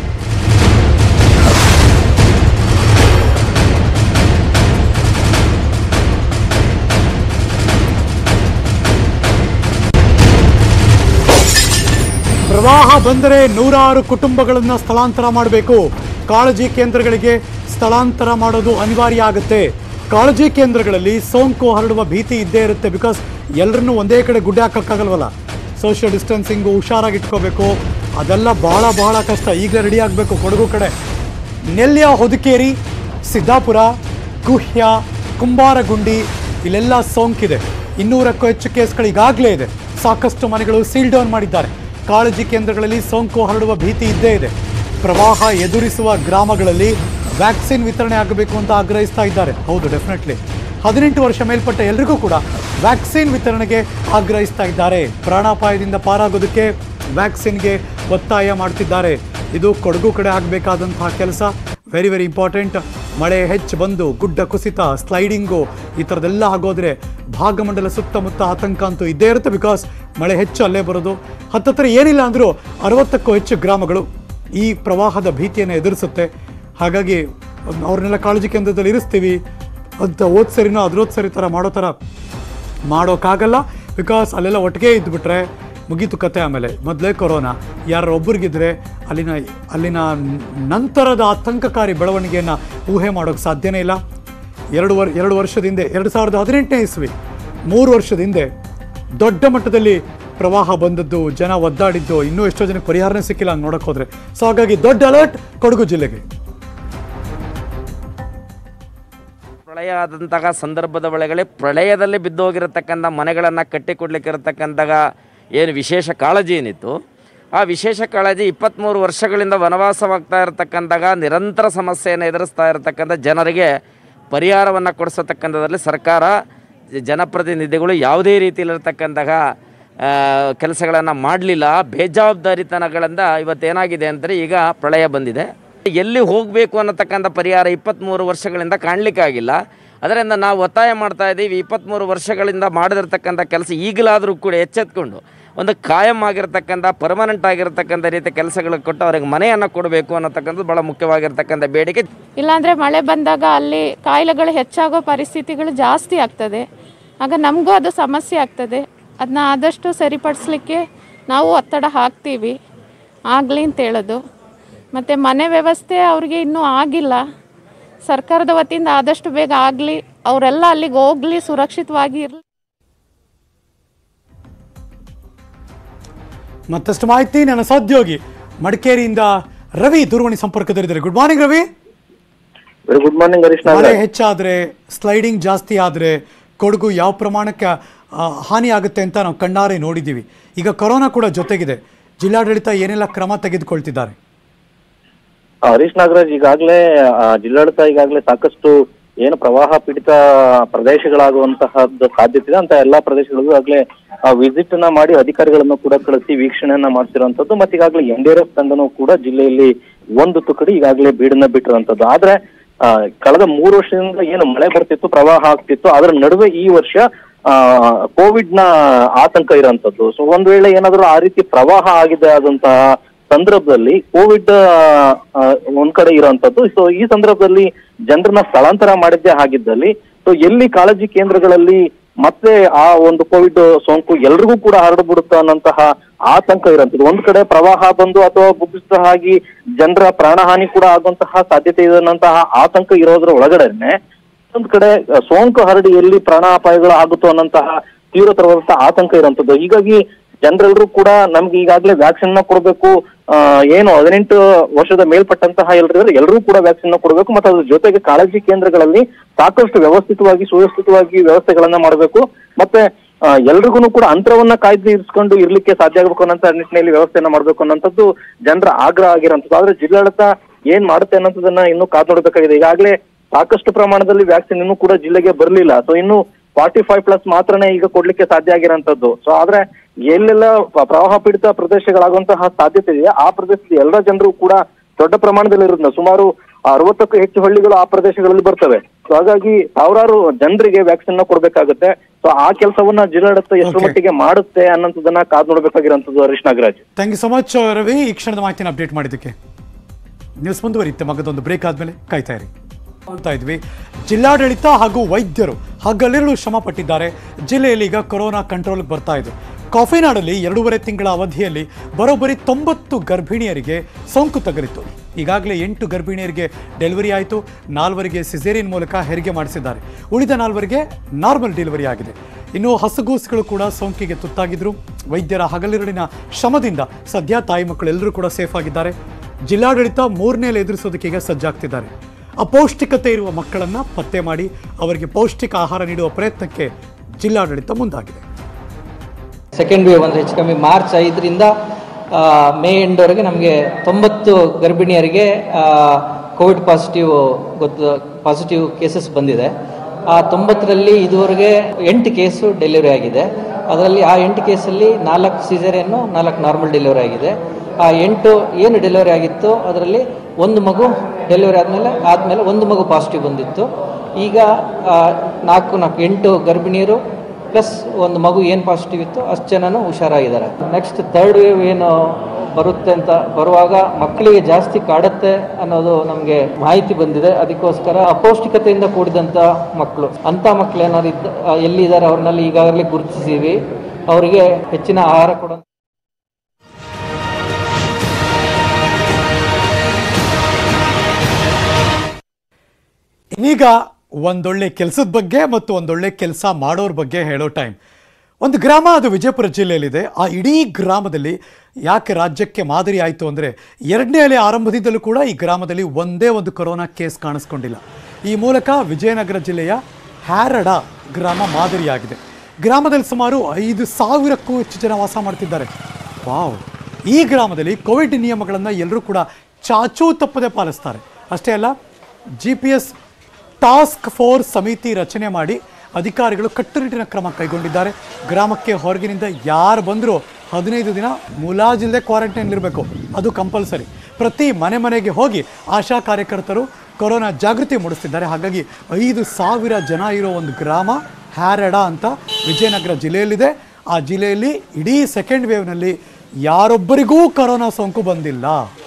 ಪ್ರವಾಹ ಬಂದರೆ ನೂರಾರು ಕುಟುಂಬಗಳನ್ನು ಸ್ಥಳಾಂತರ ಮಾಡಬೇಕು ಕಾಳಜಿ ಕೇಂದ್ರಗಳಿಗೆ ಸ್ಥಳಾಂತರ ಮಾಡೋದು ಅನಿವಾರ್ಯ ಆಗುತ್ತೆ ಕಾಳಜಿ ಕೇಂದ್ರಗಳಲ್ಲಿ ಸೋಂಕು ಹರಡುವ ಭೀತಿ ಇದ್ದೇ ಇರುತ್ತೆ ಬಿಕಾಸ್ ಎಲ್ಲರನ್ನೂ ಒಂದೇ ಕಡೆ ಗುಡ್ಡೆ ಹಾಕೋಕ್ಕಾಗಲ್ವಲ್ಲ ಸೋಷಿಯಲ್ ಡಿಸ್ಟೆನ್ಸಿಂಗು ಹುಷಾರಾಗಿ ಇಟ್ಕೋಬೇಕು ಅದೆಲ್ಲ ಬಹಳ ಬಹಳ ಕಷ್ಟ ಈಗಲೇ ರೆಡಿ ಆಗಬೇಕು ಕೊಡಗು ಕಡೆ ನೆಲ್ಯ ಹೊದಿಕೇರಿ ಸಿದ್ದಾಪುರ ಗುಹ್ಯ ಕುಂಬಾರಗುಂಡಿ ಇಲ್ಲೆಲ್ಲ ಸೋಂಕಿದೆ ಇನ್ನೂರಕ್ಕೂ ಹೆಚ್ಚು ಕೇಸ್ಗಳು ಈಗಾಗಲೇ ಇದೆ ಸಾಕಷ್ಟು ಮನೆಗಳು ಸೀಲ್ ಡೌನ್ ಮಾಡಿದ್ದಾರೆ ಕಾಳಜಿ ಕೇಂದ್ರಗಳಲ್ಲಿ ಸೋಂಕು ಹರಡುವ ಭೀತಿ ಇದ್ದೇ ಇದೆ ಪ್ರವಾಹ ಎದುರಿಸುವ ಗ್ರಾಮಗಳಲ್ಲಿ ವ್ಯಾಕ್ಸಿನ್ ವಿತರಣೆ ಆಗಬೇಕು ಅಂತ ಆಗ್ರಹಿಸ್ತಾ ಇದ್ದಾರೆ ಹೌದು ಡೆಫಿನೆಟ್ಲಿ ಹದಿನೆಂಟು ವರ್ಷ ಮೇಲ್ಪಟ್ಟ ಎಲ್ರಿಗೂ ಕೂಡ ವ್ಯಾಕ್ಸಿನ್ ವಿತರಣೆಗೆ ಆಗ್ರಹಿಸ್ತಾ ಇದ್ದಾರೆ ಪ್ರಾಣಾಪಾಯದಿಂದ ಪಾರಾಗೋದಕ್ಕೆ ವ್ಯಾಕ್ಸಿನ್ಗೆ ಒತ್ತಾಯ ಮಾಡ್ತಿದ್ದಾರೆ ಇದು ಕೊಡಗು ಕಡೆ ಆಗಬೇಕಾದಂತಹ ಕೆಲಸ ವೆರಿ ವೆರಿ ಇಂಪಾರ್ಟೆಂಟ್ ಮಳೆ ಹೆಚ್ಚು ಬಂದು ಗುಡ್ಡ ಕುಸಿತ ಸ್ಲೈಡಿಂಗು ಈ ಥರದ್ದೆಲ್ಲ ಆಗೋದ್ರೆ ಭಾಗಮಂಡಲ ಸುತ್ತಮುತ್ತ ಆತಂಕ ಅಂತೂ ಇದ್ದೇ ಇರುತ್ತೆ ಬಿಕಾಸ್ ಮಳೆ ಹೆಚ್ಚು ಅಲ್ಲೇ ಬರೋದು ಹತ್ತತ್ರ ಏನಿಲ್ಲ ಅಂದರೂ ಅರವತ್ತಕ್ಕೂ ಹೆಚ್ಚು ಗ್ರಾಮಗಳು ಈ ಪ್ರವಾಹದ ಭೀತಿಯನ್ನು ಎದುರಿಸುತ್ತೆ ಹಾಗಾಗಿ ಅವ್ರನ್ನೆಲ್ಲ ಕಾಳಜಿ ಕೇಂದ್ರದಲ್ಲಿ ಇರಿಸ್ತೀವಿ ಅಂತ ಓದ್ ಸರಿನೋ ಅದ್ರೋದ್ ಸರಿ ಥರ ಮಾಡೋ ಥರ ಮಾಡೋಕ್ಕಾಗಲ್ಲ ಬಿಕಾಸ್ ಅಲ್ಲೆಲ್ಲ ಒಟ್ಟಿಗೆ ಇದ್ದುಬಿಟ್ರೆ ಮುಗೀತು ಕತೆ ಆಮೇಲೆ ಮೊದಲೇ ಕೊರೋನಾ ಯಾರು ಒಬ್ಬರಿಗಿದ್ರೆ ಅಲ್ಲಿನ ಅಲ್ಲಿನ ನಂತರದ ಆತಂಕಕಾರಿ ಬೆಳವಣಿಗೆಯನ್ನು ಊಹೆ ಮಾಡೋಕ್ಕೆ ಸಾಧ್ಯನೇ ಇಲ್ಲ ಎರಡು ವರ್ ಎರಡು ವರ್ಷದ ಹಿಂದೆ ಎರಡು ಸಾವಿರದ ಹದಿನೆಂಟನೇ ಇಸ್ವಿ ಮೂರು ವರ್ಷದ ಹಿಂದೆ ದೊಡ್ಡ ಮಟ್ಟದಲ್ಲಿ ಪ್ರವಾಹ ಬಂದದ್ದು ಜನ ಒದ್ದಾಡಿದ್ದು ಇನ್ನೂ ಎಷ್ಟೋ ಜನಕ್ಕೆ ಪರಿಹಾರನೇ ಸಿಕ್ಕಿಲ್ಲ ಹಂಗೆ ನೋಡೋಕೆ ಹೋದರೆ ಸೊ ಹಾಗಾಗಿ ದೊಡ್ಡ ಅಲರ್ಟ್ ಕೊಡಗು ಜಿಲ್ಲೆಗೆ ಪ್ರಳಯ ಆದಂತಹ ಸಂದರ್ಭದ ಒಳಗಡೆ ಪ್ರಳಯದಲ್ಲಿ ಬಿದ್ದೋಗಿರತಕ್ಕಂಥ ಮನೆಗಳನ್ನು ಕಟ್ಟಿಕೊಡ್ಲಿಕ್ಕಿರತಕ್ಕಂತಹ ಏನು ವಿಶೇಷ ಕಾಳಜಿ ಏನಿತ್ತು ಆ ವಿಶೇಷ ಕಾಳಜಿ ಇಪ್ಪತ್ತ್ಮೂರು ವರ್ಷಗಳಿಂದ ವನವಾಸವಾಗ್ತಾ ಇರತಕ್ಕಂತಹ ನಿರಂತರ ಸಮಸ್ಯೆಯನ್ನು ಎದುರಿಸ್ತಾ ಇರತಕ್ಕಂಥ ಜನರಿಗೆ ಪರಿಹಾರವನ್ನು ಕೊಡಿಸತಕ್ಕಂಥದ್ರಲ್ಲಿ ಸರ್ಕಾರ ಜ- ಜನಪ್ರತಿನಿಧಿಗಳು ಯಾವುದೇ ರೀತಿಯಲ್ಲಿರ್ತಕ್ಕಂತಹ ಕೆಲಸಗಳನ್ನು ಮಾಡಲಿಲ್ಲ ಬೇಜವಾಬ್ದಾರಿತನಗಳಿಂದ ಇವತ್ತೇನಾಗಿದೆ ಅಂದರೆ ಈಗ ಪ್ರಳಯ ಬಂದಿದೆ ಎಲ್ಲಿ ಹೋಗಬೇಕು ಅನ್ನತಕ್ಕಂಥ ಪರಿಹಾರ ಇಪ್ಪತ್ತ್ಮೂರು ವರ್ಷಗಳಿಂದ ಕಾಣಲಿಕ್ಕಾಗಿಲ್ಲ ಅದರಿಂದ ನಾವು ಒತ್ತಾಯ ಮಾಡ್ತಾ ಇದ್ದೀವಿ ಇಪ್ಪತ್ತ್ಮೂರು ವರ್ಷಗಳಿಂದ ಮಾಡದಿರ್ತಕ್ಕಂಥ ಕೆಲಸ ಈಗಲಾದರೂ ಕೂಡ ಎಚ್ಚೆತ್ಕೊಂಡು ಒಂದು ಕಾಯಂ ಆಗಿರ್ತಕ್ಕಂಥ ಪರ್ಮನೆಂಟ್ ಆಗಿರ್ತಕ್ಕಂಥ ರೀತಿಯ ಕೆಲಸಗಳು ಕೊಟ್ಟು ಅವ್ರಿಗೆ ಮನೆಯನ್ನು ಕೊಡಬೇಕು ಅನ್ನತಕ್ಕಂಥದ್ದು ಭಾಳ ಮುಖ್ಯವಾಗಿರ್ತಕ್ಕಂಥ ಬೇಡಿಕೆ ಇಲ್ಲಾಂದರೆ ಮಳೆ ಬಂದಾಗ ಅಲ್ಲಿ ಕಾಯಿಲೆಗಳು ಹೆಚ್ಚಾಗೋ ಪರಿಸ್ಥಿತಿಗಳು ಜಾಸ್ತಿ ಆಗ್ತದೆ ಆಗ ನಮಗೂ ಅದು ಸಮಸ್ಯೆ ಆಗ್ತದೆ ಅದನ್ನ ಆದಷ್ಟು ಸರಿಪಡಿಸ್ಲಿಕ್ಕೆ ನಾವು ಒತ್ತಡ ಹಾಕ್ತೀವಿ ಆಗಲಿ ಅಂತ ಹೇಳೋದು ಮತ್ತು ಮನೆ ವ್ಯವಸ್ಥೆ ಅವ್ರಿಗೆ ಇನ್ನೂ ಆಗಿಲ್ಲ ಸರ್ಕಾರದ ವತಿಯಿಂದ ಆದಷ್ಟು ಬೇಗ ಆಗಲಿ ಅವರೆಲ್ಲ ಅಲ್ಲಿಗೆ ಹೋಗಲಿ ಸುರಕ್ಷಿತವಾಗಿ ಇರಲಿ ಮತ್ತಷ್ಟು ಮಾಹಿತಿ ನನ್ನ ಸಹೋದ್ಯೋಗಿ ಮಡಿಕೇರಿಯಿಂದ ರವಿ ದೂರವಾಣಿ ಸಂಪರ್ಕದಲ್ಲಿದ್ದಾರೆ good morning Ravi very good morning Harish ಮಳೆ ನಾವ್ರೆ ಹೆಚ್ಚಾದ್ರೆ ಸ್ಲೈಡಿಂಗ್ ಜಾಸ್ತಿ ಆದ್ರೆ ಕೊಡಗು ಯಾವ ಪ್ರಮಾಣಕ್ಕೆ ಆ, ಹಾನಿ ಆಗುತ್ತೆ ಅಂತ ನಾವು ಕಣ್ಣಾರೆ ನೋಡಿದ್ದೀವಿ ಈಗ ಕೊರೋನಾ ಕೂಡ ಜೊತೆಗಿದೆ ಜಿಲ್ಲಾಡಳಿತ ಏನೆಲ್ಲ ಕ್ರಮ ತೆಗೆದುಕೊಳ್ತಿದ್ದಾರೆ ಹರೀಶ್ ನಾಗರಾಜ್ ಈಗಾಗಲೇ ಜಿಲ್ಲಾಡಳಿತ ಈಗಾಗಲೇ ಸಾಕಷ್ಟು ಏನು ಪ್ರವಾಹ ಪೀಡಿತ ಪ್ರದೇಶಗಳಾಗುವಂತಹದ್ದು ಸಾಧ್ಯತೆ ಇದೆ ಅಂತ ಎಲ್ಲಾ ಪ್ರದೇಶಗಳಿಗೂ ಈಗಾಗಲೇ ವಿಸಿಟ್ ನ ಮಾಡಿ ಅಧಿಕಾರಿಗಳನ್ನು ಕೂಡ ಕಳಿಸಿ ವೀಕ್ಷಣೆಯನ್ನ ಮಾಡ್ತಿರುವಂತದ್ದು ಮತ್ತೆ ಈಗಾಗಲೇ ಎನ್ ಡಿ ಆರ್ ಎಫ್ ತಂಡನೂ ಕೂಡ ಜಿಲ್ಲೆಯಲ್ಲಿ ಒಂದು ತುಕಡಿ ಈಗಾಗಲೇ ಬೀಡನ್ನ ಬಿಟ್ಟಿರುವಂತದ್ದು ಆದ್ರೆ ಆ, ಕಳೆದ ಮೂರು ವರ್ಷದಿಂದ ಏನು ಮಳೆ ಬರ್ತಿತ್ತು ಪ್ರವಾಹ ಆಗ್ತಿತ್ತು ಅದರ ನಡುವೆ ಈ ವರ್ಷ ಕೋವಿಡ್ ನ ಆತಂಕ ಇರೋಂಥದ್ದು ಸೊ ಒಂದ್ ವೇಳೆ ಏನಾದ್ರೂ ಆ ರೀತಿ ಪ್ರವಾಹ ಆಗಿದೆ ಆದಂತಹ ಸಂದರ್ಭದಲ್ಲಿ ಕೋವಿಡ್ ಒಂದ್ ಕಡೆ ಇರೋಂಥದ್ದು ಸೊ ಈ ಸಂದರ್ಭದಲ್ಲಿ ಜನರನ್ನ ಸ್ಥಳಾಂತರ ಮಾಡಿದ್ದೇ ಆಗಿದ್ದಲ್ಲಿ ಸೊ ಎಲ್ಲಿ ಕಾಳಜಿ ಕೇಂದ್ರಗಳಲ್ಲಿ ಮತ್ತೆ ಆ ಒಂದು ಕೋವಿಡ್ ಸೋಂಕು ಎಲ್ರಿಗೂ ಕೂಡ ಹರಡ್ಬಿಡುತ್ತೆ ಅನ್ನೋಂತಹ ಆತಂಕ ಇರೋಂಥದ್ದು ಒಂದ್ ಕಡೆ ಪ್ರವಾಹ ಬಂದು ಅಥವಾ ಭೂಕುಸಿತ ಆಗಿ ಜನರ ಪ್ರಾಣಹಾನಿ ಕೂಡ ಆಗುವಂತಹ ಸಾಧ್ಯತೆ ಇದೆ ಅನ್ನೋಂತಹ ಆತಂಕ ಇರೋದ್ರ ಒಳಗಡೆನೆ ಒಂದ್ ಕಡೆ ಅಹ್, ಸೋಂಕು ಹರಡಿ ಎಲ್ಲಿ ಪ್ರಾಣಾಪಾಯಗಳು ಆಗುತ್ತೋ ಅನ್ನೋಂತಹ ತೀವ್ರತರವಾದಂತಹ ಆತಂಕ ಇರೋಂಥದ್ದು ಹೀಗಾಗಿ ಜನರೆಲ್ಲರೂ ಕೂಡ ನಮ್ಗೆ ಈಗಾಗಲೇ ವ್ಯಾಕ್ಸಿನ್ ನ ಕೊಡಬೇಕು ಏನು ಹದಿನೆಂಟು ವರ್ಷದ ಮೇಲ್ಪಟ್ಟಂತಹ ಎಲ್ರು ಎಲ್ಲರೂ ಕೂಡ ವ್ಯಾಕ್ಸಿನ್ ನ ಕೊಡಬೇಕು ಮತ್ತು ಅದ್ರ ಜೊತೆಗೆ ಕಾಳಜಿ ಕೇಂದ್ರಗಳಲ್ಲಿ ಸಾಕಷ್ಟು ವ್ಯವಸ್ಥಿತವಾಗಿ ಸುವ್ಯವಸ್ಥಿತವಾಗಿ ವ್ಯವಸ್ಥೆಗಳನ್ನ ಮಾಡಬೇಕು ಮತ್ತೆ ಎಲ್ರಿಗೂ ಕೂಡ ಅಂತರವನ್ನ ಕಾಯ್ದು ಇರಿಸ್ಕೊಂಡು ಇರ್ಲಿಕ್ಕೆ ಸಾಧ್ಯ ಆಗಬೇಕು ಅನ್ನೋ ನಿಟ್ಟಿನಲ್ಲಿ ವ್ಯವಸ್ಥೆಯನ್ನ ಮಾಡಬೇಕು ಅನ್ನೋಂಥದ್ದು ಜನರ ಆಗ್ರಹ ಆಗಿರೋಂಥದ್ದು ಆದ್ರೆ ಜಿಲ್ಲಾಡಳಿತ ಏನ್ ಮಾಡುತ್ತೆ ಅನ್ನೋದನ್ನ ಇನ್ನೂ ಕಾದ್ ನೋಡ್ಬೇಕಾಗಿದೆ ಈಗಾಗಲೇ ಸಾಕಷ್ಟು ಪ್ರಮಾಣದಲ್ಲಿ ವ್ಯಾಕ್ಸಿನ್ ಇನ್ನೂ ಕೂಡ ಜಿಲ್ಲೆಗೆ ಬರಲಿಲ್ಲ ಸೊ ಇನ್ನು ಫಾರ್ಟಿ ಫೈವ್ ಪ್ಲಸ್ ಮಾತ್ರನೇ ಈಗ ಕೊಡ್ಲಿಕ್ಕೆ ಸಾಧ್ಯ ಆಗಿರೋಂಥದ್ದು ಸೊ ಆದ್ರೆ ಎಲ್ಲೆಲ್ಲ ಪ್ರ- ಪ್ರವಾಹ ಪೀಡಿತ ಪ್ರದೇಶಗಳಾಗುವಂತಹ ಸಾಧ್ಯತೆ ಇದೆ ಆ ಪ್ರದೇಶದ ಎಲ್ಲ ಜನರು ಕೂಡ ದೊಡ್ಡ ಪ್ರಮಾಣದಲ್ಲಿ ಇರೋದ್ರಿಂದ ಸುಮಾರು ಅರವತ್ತಕ್ಕೂ ಹೆಚ್ಚು ಹಳ್ಳಿಗಳು ಆ ಪ್ರದೇಶಗಳಲ್ಲಿ ಬರ್ತವೆ ಸೊ ಹಾಗಾಗಿ ಸಾವಿರಾರು ಜನರಿಗೆ ವ್ಯಾಕ್ಸಿನ್ ನ ಕೊಡ್ಬೇಕಾಗುತ್ತೆ ಸೊ ಆ ಕೆಲಸವನ್ನ ಜಿಲ್ಲಾಡಳಿತ ಎಷ್ಟು Okay. ಮಟ್ಟಿಗೆ ಮಾಡುತ್ತೆ ಅನ್ನೋದನ್ನ ಕಾದ್ ನೋಡ್ಬೇಕಾಗಿರೋಂಥದ್ದು Harish Nagaraj thank you so much Ravi ಈ ಕ್ಷಣದ ಮಾಹಿತಿನ ಅಪ್ಡೇಟ್ ಮಾಡಿದ್ದಕ್ಕೆ ನ್ಯೂಸ್ ಮುಂದುವರಿಯುತ್ತೆ ಮಗದೊಂದು ಬ್ರೇಕ್ ಆದ್ಮೇಲೆ ಕಾಯ್ತಾ ಇರಿ ನೋಡ್ತಾ ಇದ್ವಿ ಜಿಲ್ಲಾಡಳಿತ ಹಾಗೂ ವೈದ್ಯರು ಹಗಲಿರುಳು ಶ್ರಮ ಪಟ್ಟಿದ್ದಾರೆ ಜಿಲ್ಲೆಯಲ್ಲಿ ಈಗ ಕೊರೋನಾ ಕಂಟ್ರೋಲ್ಗೆ ಬರ್ತಾ ಇದೆ ಕಾಫಿನಾಡಲ್ಲಿ ಎರಡೂವರೆ ತಿಂಗಳ ಅವಧಿಯಲ್ಲಿ ಬರೋಬ್ಬರಿ ತೊಂಬತ್ತು ಗರ್ಭಿಣಿಯರಿಗೆ ಸೋಂಕು ತಗುಲಿತು ಈಗಾಗಲೇ ಎಂಟು ಗರ್ಭಿಣಿಯರಿಗೆ ಡೆಲಿವರಿ ಆಯಿತು ನಾಲ್ವರಿಗೆ ಸಿಸೇರಿಯನ್ ಮೂಲಕ ಹೆರಿಗೆ ಮಾಡಿಸಿದ್ದಾರೆ ಉಳಿದ ನಾಲ್ವರಿಗೆ ನಾರ್ಮಲ್ ಡೆಲಿವರಿ ಆಗಿದೆ ಇನ್ನು ಹಸುಗೂಸುಗಳು ಕೂಡ ಸೋಂಕಿಗೆ ತುತ್ತಾಗಿದ್ರು ವೈದ್ಯರ ಹಗಲಿರುಳಿನ ಶ್ರಮದಿಂದ ಸದ್ಯ ತಾಯಿ ಮಕ್ಕಳೆಲ್ಲರೂ ಕೂಡ ಸೇಫ್ ಆಗಿದ್ದಾರೆ ಜಿಲ್ಲಾಡಳಿತ ಮೂರನೇ ಎದುರಿಸೋದಕ್ಕೆ ಈಗ ಸಜ್ಜಾಗ್ತಿದ್ದಾರೆ ಅಪೌಷ್ಟಿಕತೆ ಇರುವ ಮಕ್ಕಳನ್ನ ಪತ್ತೆ ಮಾಡಿ ಅವರಿಗೆ ಪೌಷ್ಟಿಕ ಆಹಾರ ನೀಡುವ ಪ್ರಯತ್ನಕ್ಕೆ ಜಿಲ್ಲಾಡಳಿತ ಮುಂದಾಗಿದೆ ಸೆಕೆಂಡ್ ವೇವ್ ಅಂದರೆ ಹೆಚ್ಚು ಕಮ್ಮಿ ಮಾರ್ಚ್ ಐದರಿಂದ ಆ, ಮೇ ಎಂಡ್ವರೆಗೆ ನಮಗೆ ತೊಂಬತ್ತು ಗರ್ಭಿಣಿಯರಿಗೆ ಕೋವಿಡ್ ಪಾಸಿಟಿವ್ ಗೊತ್ತು ಪಾಸಿಟಿವ್ ಕೇಸಸ್ ಬಂದಿದೆ ಆ ತೊಂಬತ್ತರಲ್ಲಿ ಇದುವರೆಗೆ ಎಂಟು ಕೇಸು ಡೆಲಿವರಿ ಆಗಿದೆ ಅದರಲ್ಲಿ ಆ ಎಂಟು ಕೇಸಲ್ಲಿ ನಾಲ್ಕು ಸಿಸೇರಿಯನ್ನು ನಾಲ್ಕು ನಾರ್ಮಲ್ ಡೆಲಿವರಿ ಆಗಿದೆ ಆ ಎಂಟು ಏನು ಡೆಲಿವರಿ ಆಗಿತ್ತು ಅದರಲ್ಲಿ ಒಂದು ಮಗು ಡೆಲಿವರಿ ಆದಮೇಲೆ ಆದಮೇಲೆ ಒಂದು ಮಗು ಪಾಸಿಟಿವ್ ಬಂದಿತ್ತು ಈಗ ಆ, ನಾಲ್ಕು ನಾಲ್ಕು ಎಂಟು ಗರ್ಭಿಣಿಯರು ಪ್ಲಸ್ ಒಂದು ಮಗು ಏನು ಪಾಸಿಟಿವ್ ಇತ್ತು ಅಷ್ಟು ಜನನು ಹುಷಾರಾಗಿದ್ದಾರೆ ನೆಕ್ಸ್ಟ್ ಥರ್ಡ್ ವೇವ್ ಏನು ಬರುತ್ತೆ ಅಂತ ಬರುವಾಗ ಮಕ್ಕಳಿಗೆ ಜಾಸ್ತಿ ಕಾಡುತ್ತೆ ಅನ್ನೋದು ನಮಗೆ ಮಾಹಿತಿ ಬಂದಿದೆ ಅದಕ್ಕೋಸ್ಕರ ಅಪೌಷ್ಟಿಕತೆಯಿಂದ ಕೂಡಿದಂಥ ಮಕ್ಕಳು ಅಂಥ ಮಕ್ಕಳು ಏನಾದ್ರು ಇದ್ದ ಆ, ಎಲ್ಲಿದ್ದಾರೆ ಅವ್ರನ್ನೆಲ್ಲ ಈಗಾಗಲೇ ಗುರುತಿಸಿದ್ದೀವಿ ಅವರಿಗೆ ಹೆಚ್ಚಿನ ಆಹಾರ ಕೊಡೋ ಈಗ ಒಂದೊಳ್ಳೆ ಕೆಲಸದ ಬಗ್ಗೆ ಮತ್ತು ಒಂದೊಳ್ಳೆ ಕೆಲಸ ಮಾಡೋರ ಬಗ್ಗೆ ಹೇಳೋ ಟೈಮ್ ಒಂದು ಗ್ರಾಮ ಅದು ವಿಜಯಪುರ ಜಿಲ್ಲೆಯಲ್ಲಿದೆ ಆ ಇಡೀ ಗ್ರಾಮದಲ್ಲಿ ಯಾಕೆ ರಾಜ್ಯಕ್ಕೆ ಮಾದರಿ ಆಯಿತು ಅಂದರೆ ಎರಡನೇ ಅಲೆ ಆರಂಭದಿಂದಲೂ ಕೂಡ ಈ ಗ್ರಾಮದಲ್ಲಿ ಒಂದೇ ಒಂದು ಕೊರೋನಾ ಕೇಸ್ ಕಾಣಿಸ್ಕೊಂಡಿಲ್ಲ ಈ ಮೂಲಕ ವಿಜಯನಗರ ಜಿಲ್ಲೆಯ ಹ್ಯಾರಡ ಗ್ರಾಮ ಮಾದರಿಯಾಗಿದೆ ಗ್ರಾಮದಲ್ಲಿ ಸುಮಾರು ಐದು ಸಾವಿರಕ್ಕೂ ಹೆಚ್ಚು ಜನ ವಾಸ ಮಾಡ್ತಿದ್ದಾರೆ ವಾವ್ ಈ ಗ್ರಾಮದಲ್ಲಿ ಕೋವಿಡ್ ನಿಯಮಗಳನ್ನು ಎಲ್ಲರೂ ಕೂಡ ಚಾಚೂ ತಪ್ಪದೆ ಪಾಲಿಸ್ತಾರೆ ಅಷ್ಟೇ ಅಲ್ಲ G P S task force ಸಮಿತಿ ರಚನೆ ಮಾಡಿ ಅಧಿಕಾರಿಗಳು ಕಟ್ಟುನಿಟ್ಟಿನ ಕ್ರಮ ಕೈಗೊಂಡಿದ್ದಾರೆ ಗ್ರಾಮಕ್ಕೆ ಹೊರಗಿನಿಂದ ಯಾರು ಬಂದರೂ ಹದಿನೈದು ದಿನ ಮುಲಾಜಿಲ್ಲದೆ ಕ್ವಾರಂಟೈನ್ ಇರಬೇಕು ಅದು ಕಂಪಲ್ಸರಿ ಪ್ರತಿ ಮನೆ ಮನೆಗೆ ಹೋಗಿ ಆಶಾ ಕಾರ್ಯಕರ್ತರು ಕೊರೋನಾ ಜಾಗೃತಿ ಮೂಡಿಸ್ತಿದ್ದಾರೆ ಹಾಗಾಗಿ ಐದು ಸಾವಿರ ಜನ ಇರೋ ಒಂದು ಗ್ರಾಮ ಹ್ಯಾರಡ ಅಂತ ವಿಜಯನಗರ ಜಿಲ್ಲೆಯಲ್ಲಿದೆ ಆ ಜಿಲ್ಲೆಯಲ್ಲಿ ಇಡೀ ಸೆಕೆಂಡ್ ವೇವ್ನಲ್ಲಿ ಯಾರೊಬ್ಬರಿಗೂ ಕೊರೋನಾ ಸೋಂಕು ಬಂದಿಲ್ಲ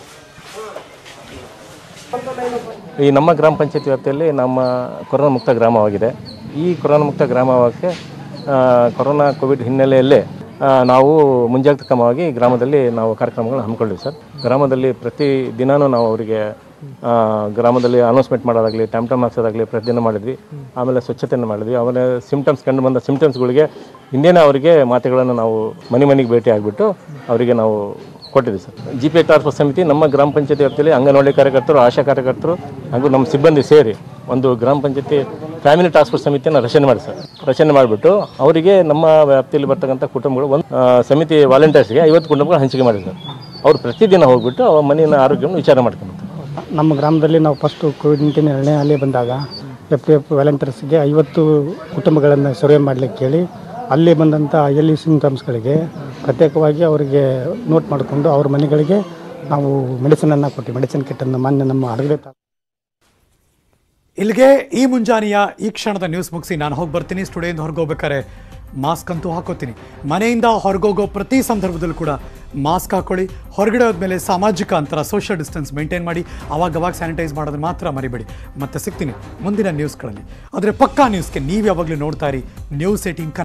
ಈ ನಮ್ಮ ಗ್ರಾಮ ಪಂಚಾಯತ್ ವ್ಯಾಪ್ತಿಯಲ್ಲಿ ನಮ್ಮ ಕೊರೋನಾ ಮುಕ್ತ ಗ್ರಾಮವಾಗಿದೆ ಈ ಕೊರೋನಾ ಮುಕ್ತ ಗ್ರಾಮಕ್ಕೆ ಆ, ಕೊರೋನಾ ಕೋವಿಡ್ ಹಿನ್ನೆಲೆಯಲ್ಲೇ ಆ, ನಾವು ಮುಂಜಾಗ್ರತಾ ಕ್ರಮವಾಗಿ ಗ್ರಾಮದಲ್ಲಿ ನಾವು ಕಾರ್ಯಕ್ರಮಗಳನ್ನು ಹಮ್ಮಿಕೊಂಡಿವಿ ಸರ್ ಗ್ರಾಮದಲ್ಲಿ ಪ್ರತಿ ದಿನಾನೂ ನಾವು ಅವರಿಗೆ ಆ, ಗ್ರಾಮದಲ್ಲಿ ಅನೌನ್ಸ್ಮೆಂಟ್ ಮಾಡೋದಾಗಲಿ ಟೈಮ್ ಟೈಮ್ ಹಾಕ್ಸೋದಾಗಲಿ ಪ್ರತಿದಿನ ಮಾಡಿದ್ವಿ ಆಮೇಲೆ ಸ್ವಚ್ಛತೆಯನ್ನು ಮಾಡಿದ್ವಿ ಆಮೇಲೆ ಸಿಮ್ಟಮ್ಸ್ ಕಂಡು ಬಂದ ಸಿಮ್ಟಮ್ಸ್ಗಳಿಗೆ ಹಿಂದೆನೇ ಅವರಿಗೆ ಮಾತ್ರೆಗಳನ್ನು ನಾವು ಮನೆ ಮನೆಗೆ ಭೇಟಿ ಆಗಿಬಿಟ್ಟು ಅವರಿಗೆ ನಾವು ಕೊಟ್ಟಿದ್ವಿ sir G P task force ಸಮಿತಿ ನಮ್ಮ ಗ್ರಾಮ ಪಂಚಾಯತಿ ವ್ಯಾಪ್ತಿಯಲ್ಲಿ ಅಂಗನವಾಡಿ ಕಾರ್ಯಕರ್ತರು ಆಶಾ ಕಾರ್ಯಕರ್ತರು ಹಾಗೂ ನಮ್ಮ ಸಿಬ್ಬಂದಿ ಸೇರಿ ಒಂದು ಗ್ರಾಮ ಪಂಚಾಯತಿ ಫ್ಯಾಮಿಲಿ ಟಾಸ್ಕ್ ಫೋರ್ಸ್ ಸಮಿತಿಯನ್ನು ರಚನೆ ಮಾಡಿ ಸರ್ ರಚನೆ ಮಾಡಿಬಿಟ್ಟು ಅವರಿಗೆ ನಮ್ಮ ವ್ಯಾಪ್ತಿಯಲ್ಲಿ ಬರ್ತಕ್ಕಂಥ ಕುಟುಂಬಗಳು ಒಂದು ಆ, ಸಮಿತಿ ವಾಲಂಟಿಯರ್ಸ್ಗೆ ಐವತ್ತು ಕುಟುಂಬಗಳು ಹಂಚಿಕೆ ಮಾಡಿದ್ದಾರೆ ಅವ್ರು ಪ್ರತಿದಿನ ಹೋಗ್ಬಿಟ್ಟು ಅವ್ರ ಮನೆಯ ಆರೋಗ್ಯವನ್ನು ವಿಚಾರ ಮಾಡ್ಕೊಂಡು ನಮ್ಮ ಗ್ರಾಮದಲ್ಲಿ ನಾವು ಫಸ್ಟು ಕೋವಿಡ್ ನೈನ್ಟೀನ್ ಎರಡನೇ ಅಲೆ ಬಂದಾಗ ಎಫ್ ಎಫ್ ವಾಲಂಟಿಯರ್ಸ್ಗೆ ಐವತ್ತು ಕುಟುಂಬಗಳನ್ನು ಸರ್ವೆ ಮಾಡಲಿಕ್ಕೆ ಹೇಳಿ ಅಲ್ಲಿ ಬಂದಂಥ ಎಲ್ಲಿ ಸಿಂಟಮ್ಸ್ಗಳಿಗೆ ಪ್ರತ್ಯೇಕವಾಗಿ ಅವರಿಗೆ ನೋಟ್ ಮಾಡಿಕೊಂಡು ಅವ್ರ ಮನೆಗಳಿಗೆ ನಾವು ಮೆಡಿಸಿನನ್ನು ಕೊಟ್ಟು ಮೆಡಿಸಿನ್ ಕಿಟ್ಟನ್ನು ಮಾನ್ಯ ನಮ್ಮ ಹರಗಡೆ ತಾ ಇಲ್ಲಿಗೆ ಈ ಮುಂಜಾನೆಯ ಈ ಕ್ಷಣದ ನ್ಯೂಸ್ ಮುಗಿಸಿ ನಾನು ಹೋಗಿ ಬರ್ತೀನಿ ಸ್ಟುಡಿಯೋಯಿಂದ ಹೊರಗೆ ಹೋಗ್ಬೇಕಾರೆ ಮಾಸ್ಕ್ ಅಂತೂ ಹಾಕೋತೀನಿ ಮನೆಯಿಂದ ಹೊರಗೋಗೋ ಪ್ರತಿ ಸಂದರ್ಭದಲ್ಲೂ ಕೂಡ ಮಾಸ್ಕ್ ಹಾಕೊಳ್ಳಿ ಹೊರಗಡೆ ಹೋದ್ಮೇಲೆ ಸಾಮಾಜಿಕ ಅಂತರ ಸೋಷಿಯಲ್ ಡಿಸ್ಟೆನ್ಸ್ ಮೇಂಟೈನ್ ಮಾಡಿ ಅವಾಗ ಅವಾಗ ಸ್ಯಾನಿಟೈಸ್ ಮಾಡೋದನ್ನ ಮಾತ್ರ ಮರಿಬೇಡಿ ಮತ್ತೆ ಸಿಗ್ತೀನಿ ಮುಂದಿನ ನ್ಯೂಸ್ಗಳಲ್ಲಿ ಆದರೆ ಪಕ್ಕಾ ನ್ಯೂಸ್ಗೆ ನೀವು ಯಾವಾಗಲೂ ನೋಡ್ತಾ ಇರಿ ನ್ಯೂಸ್ ಏಟೀನ್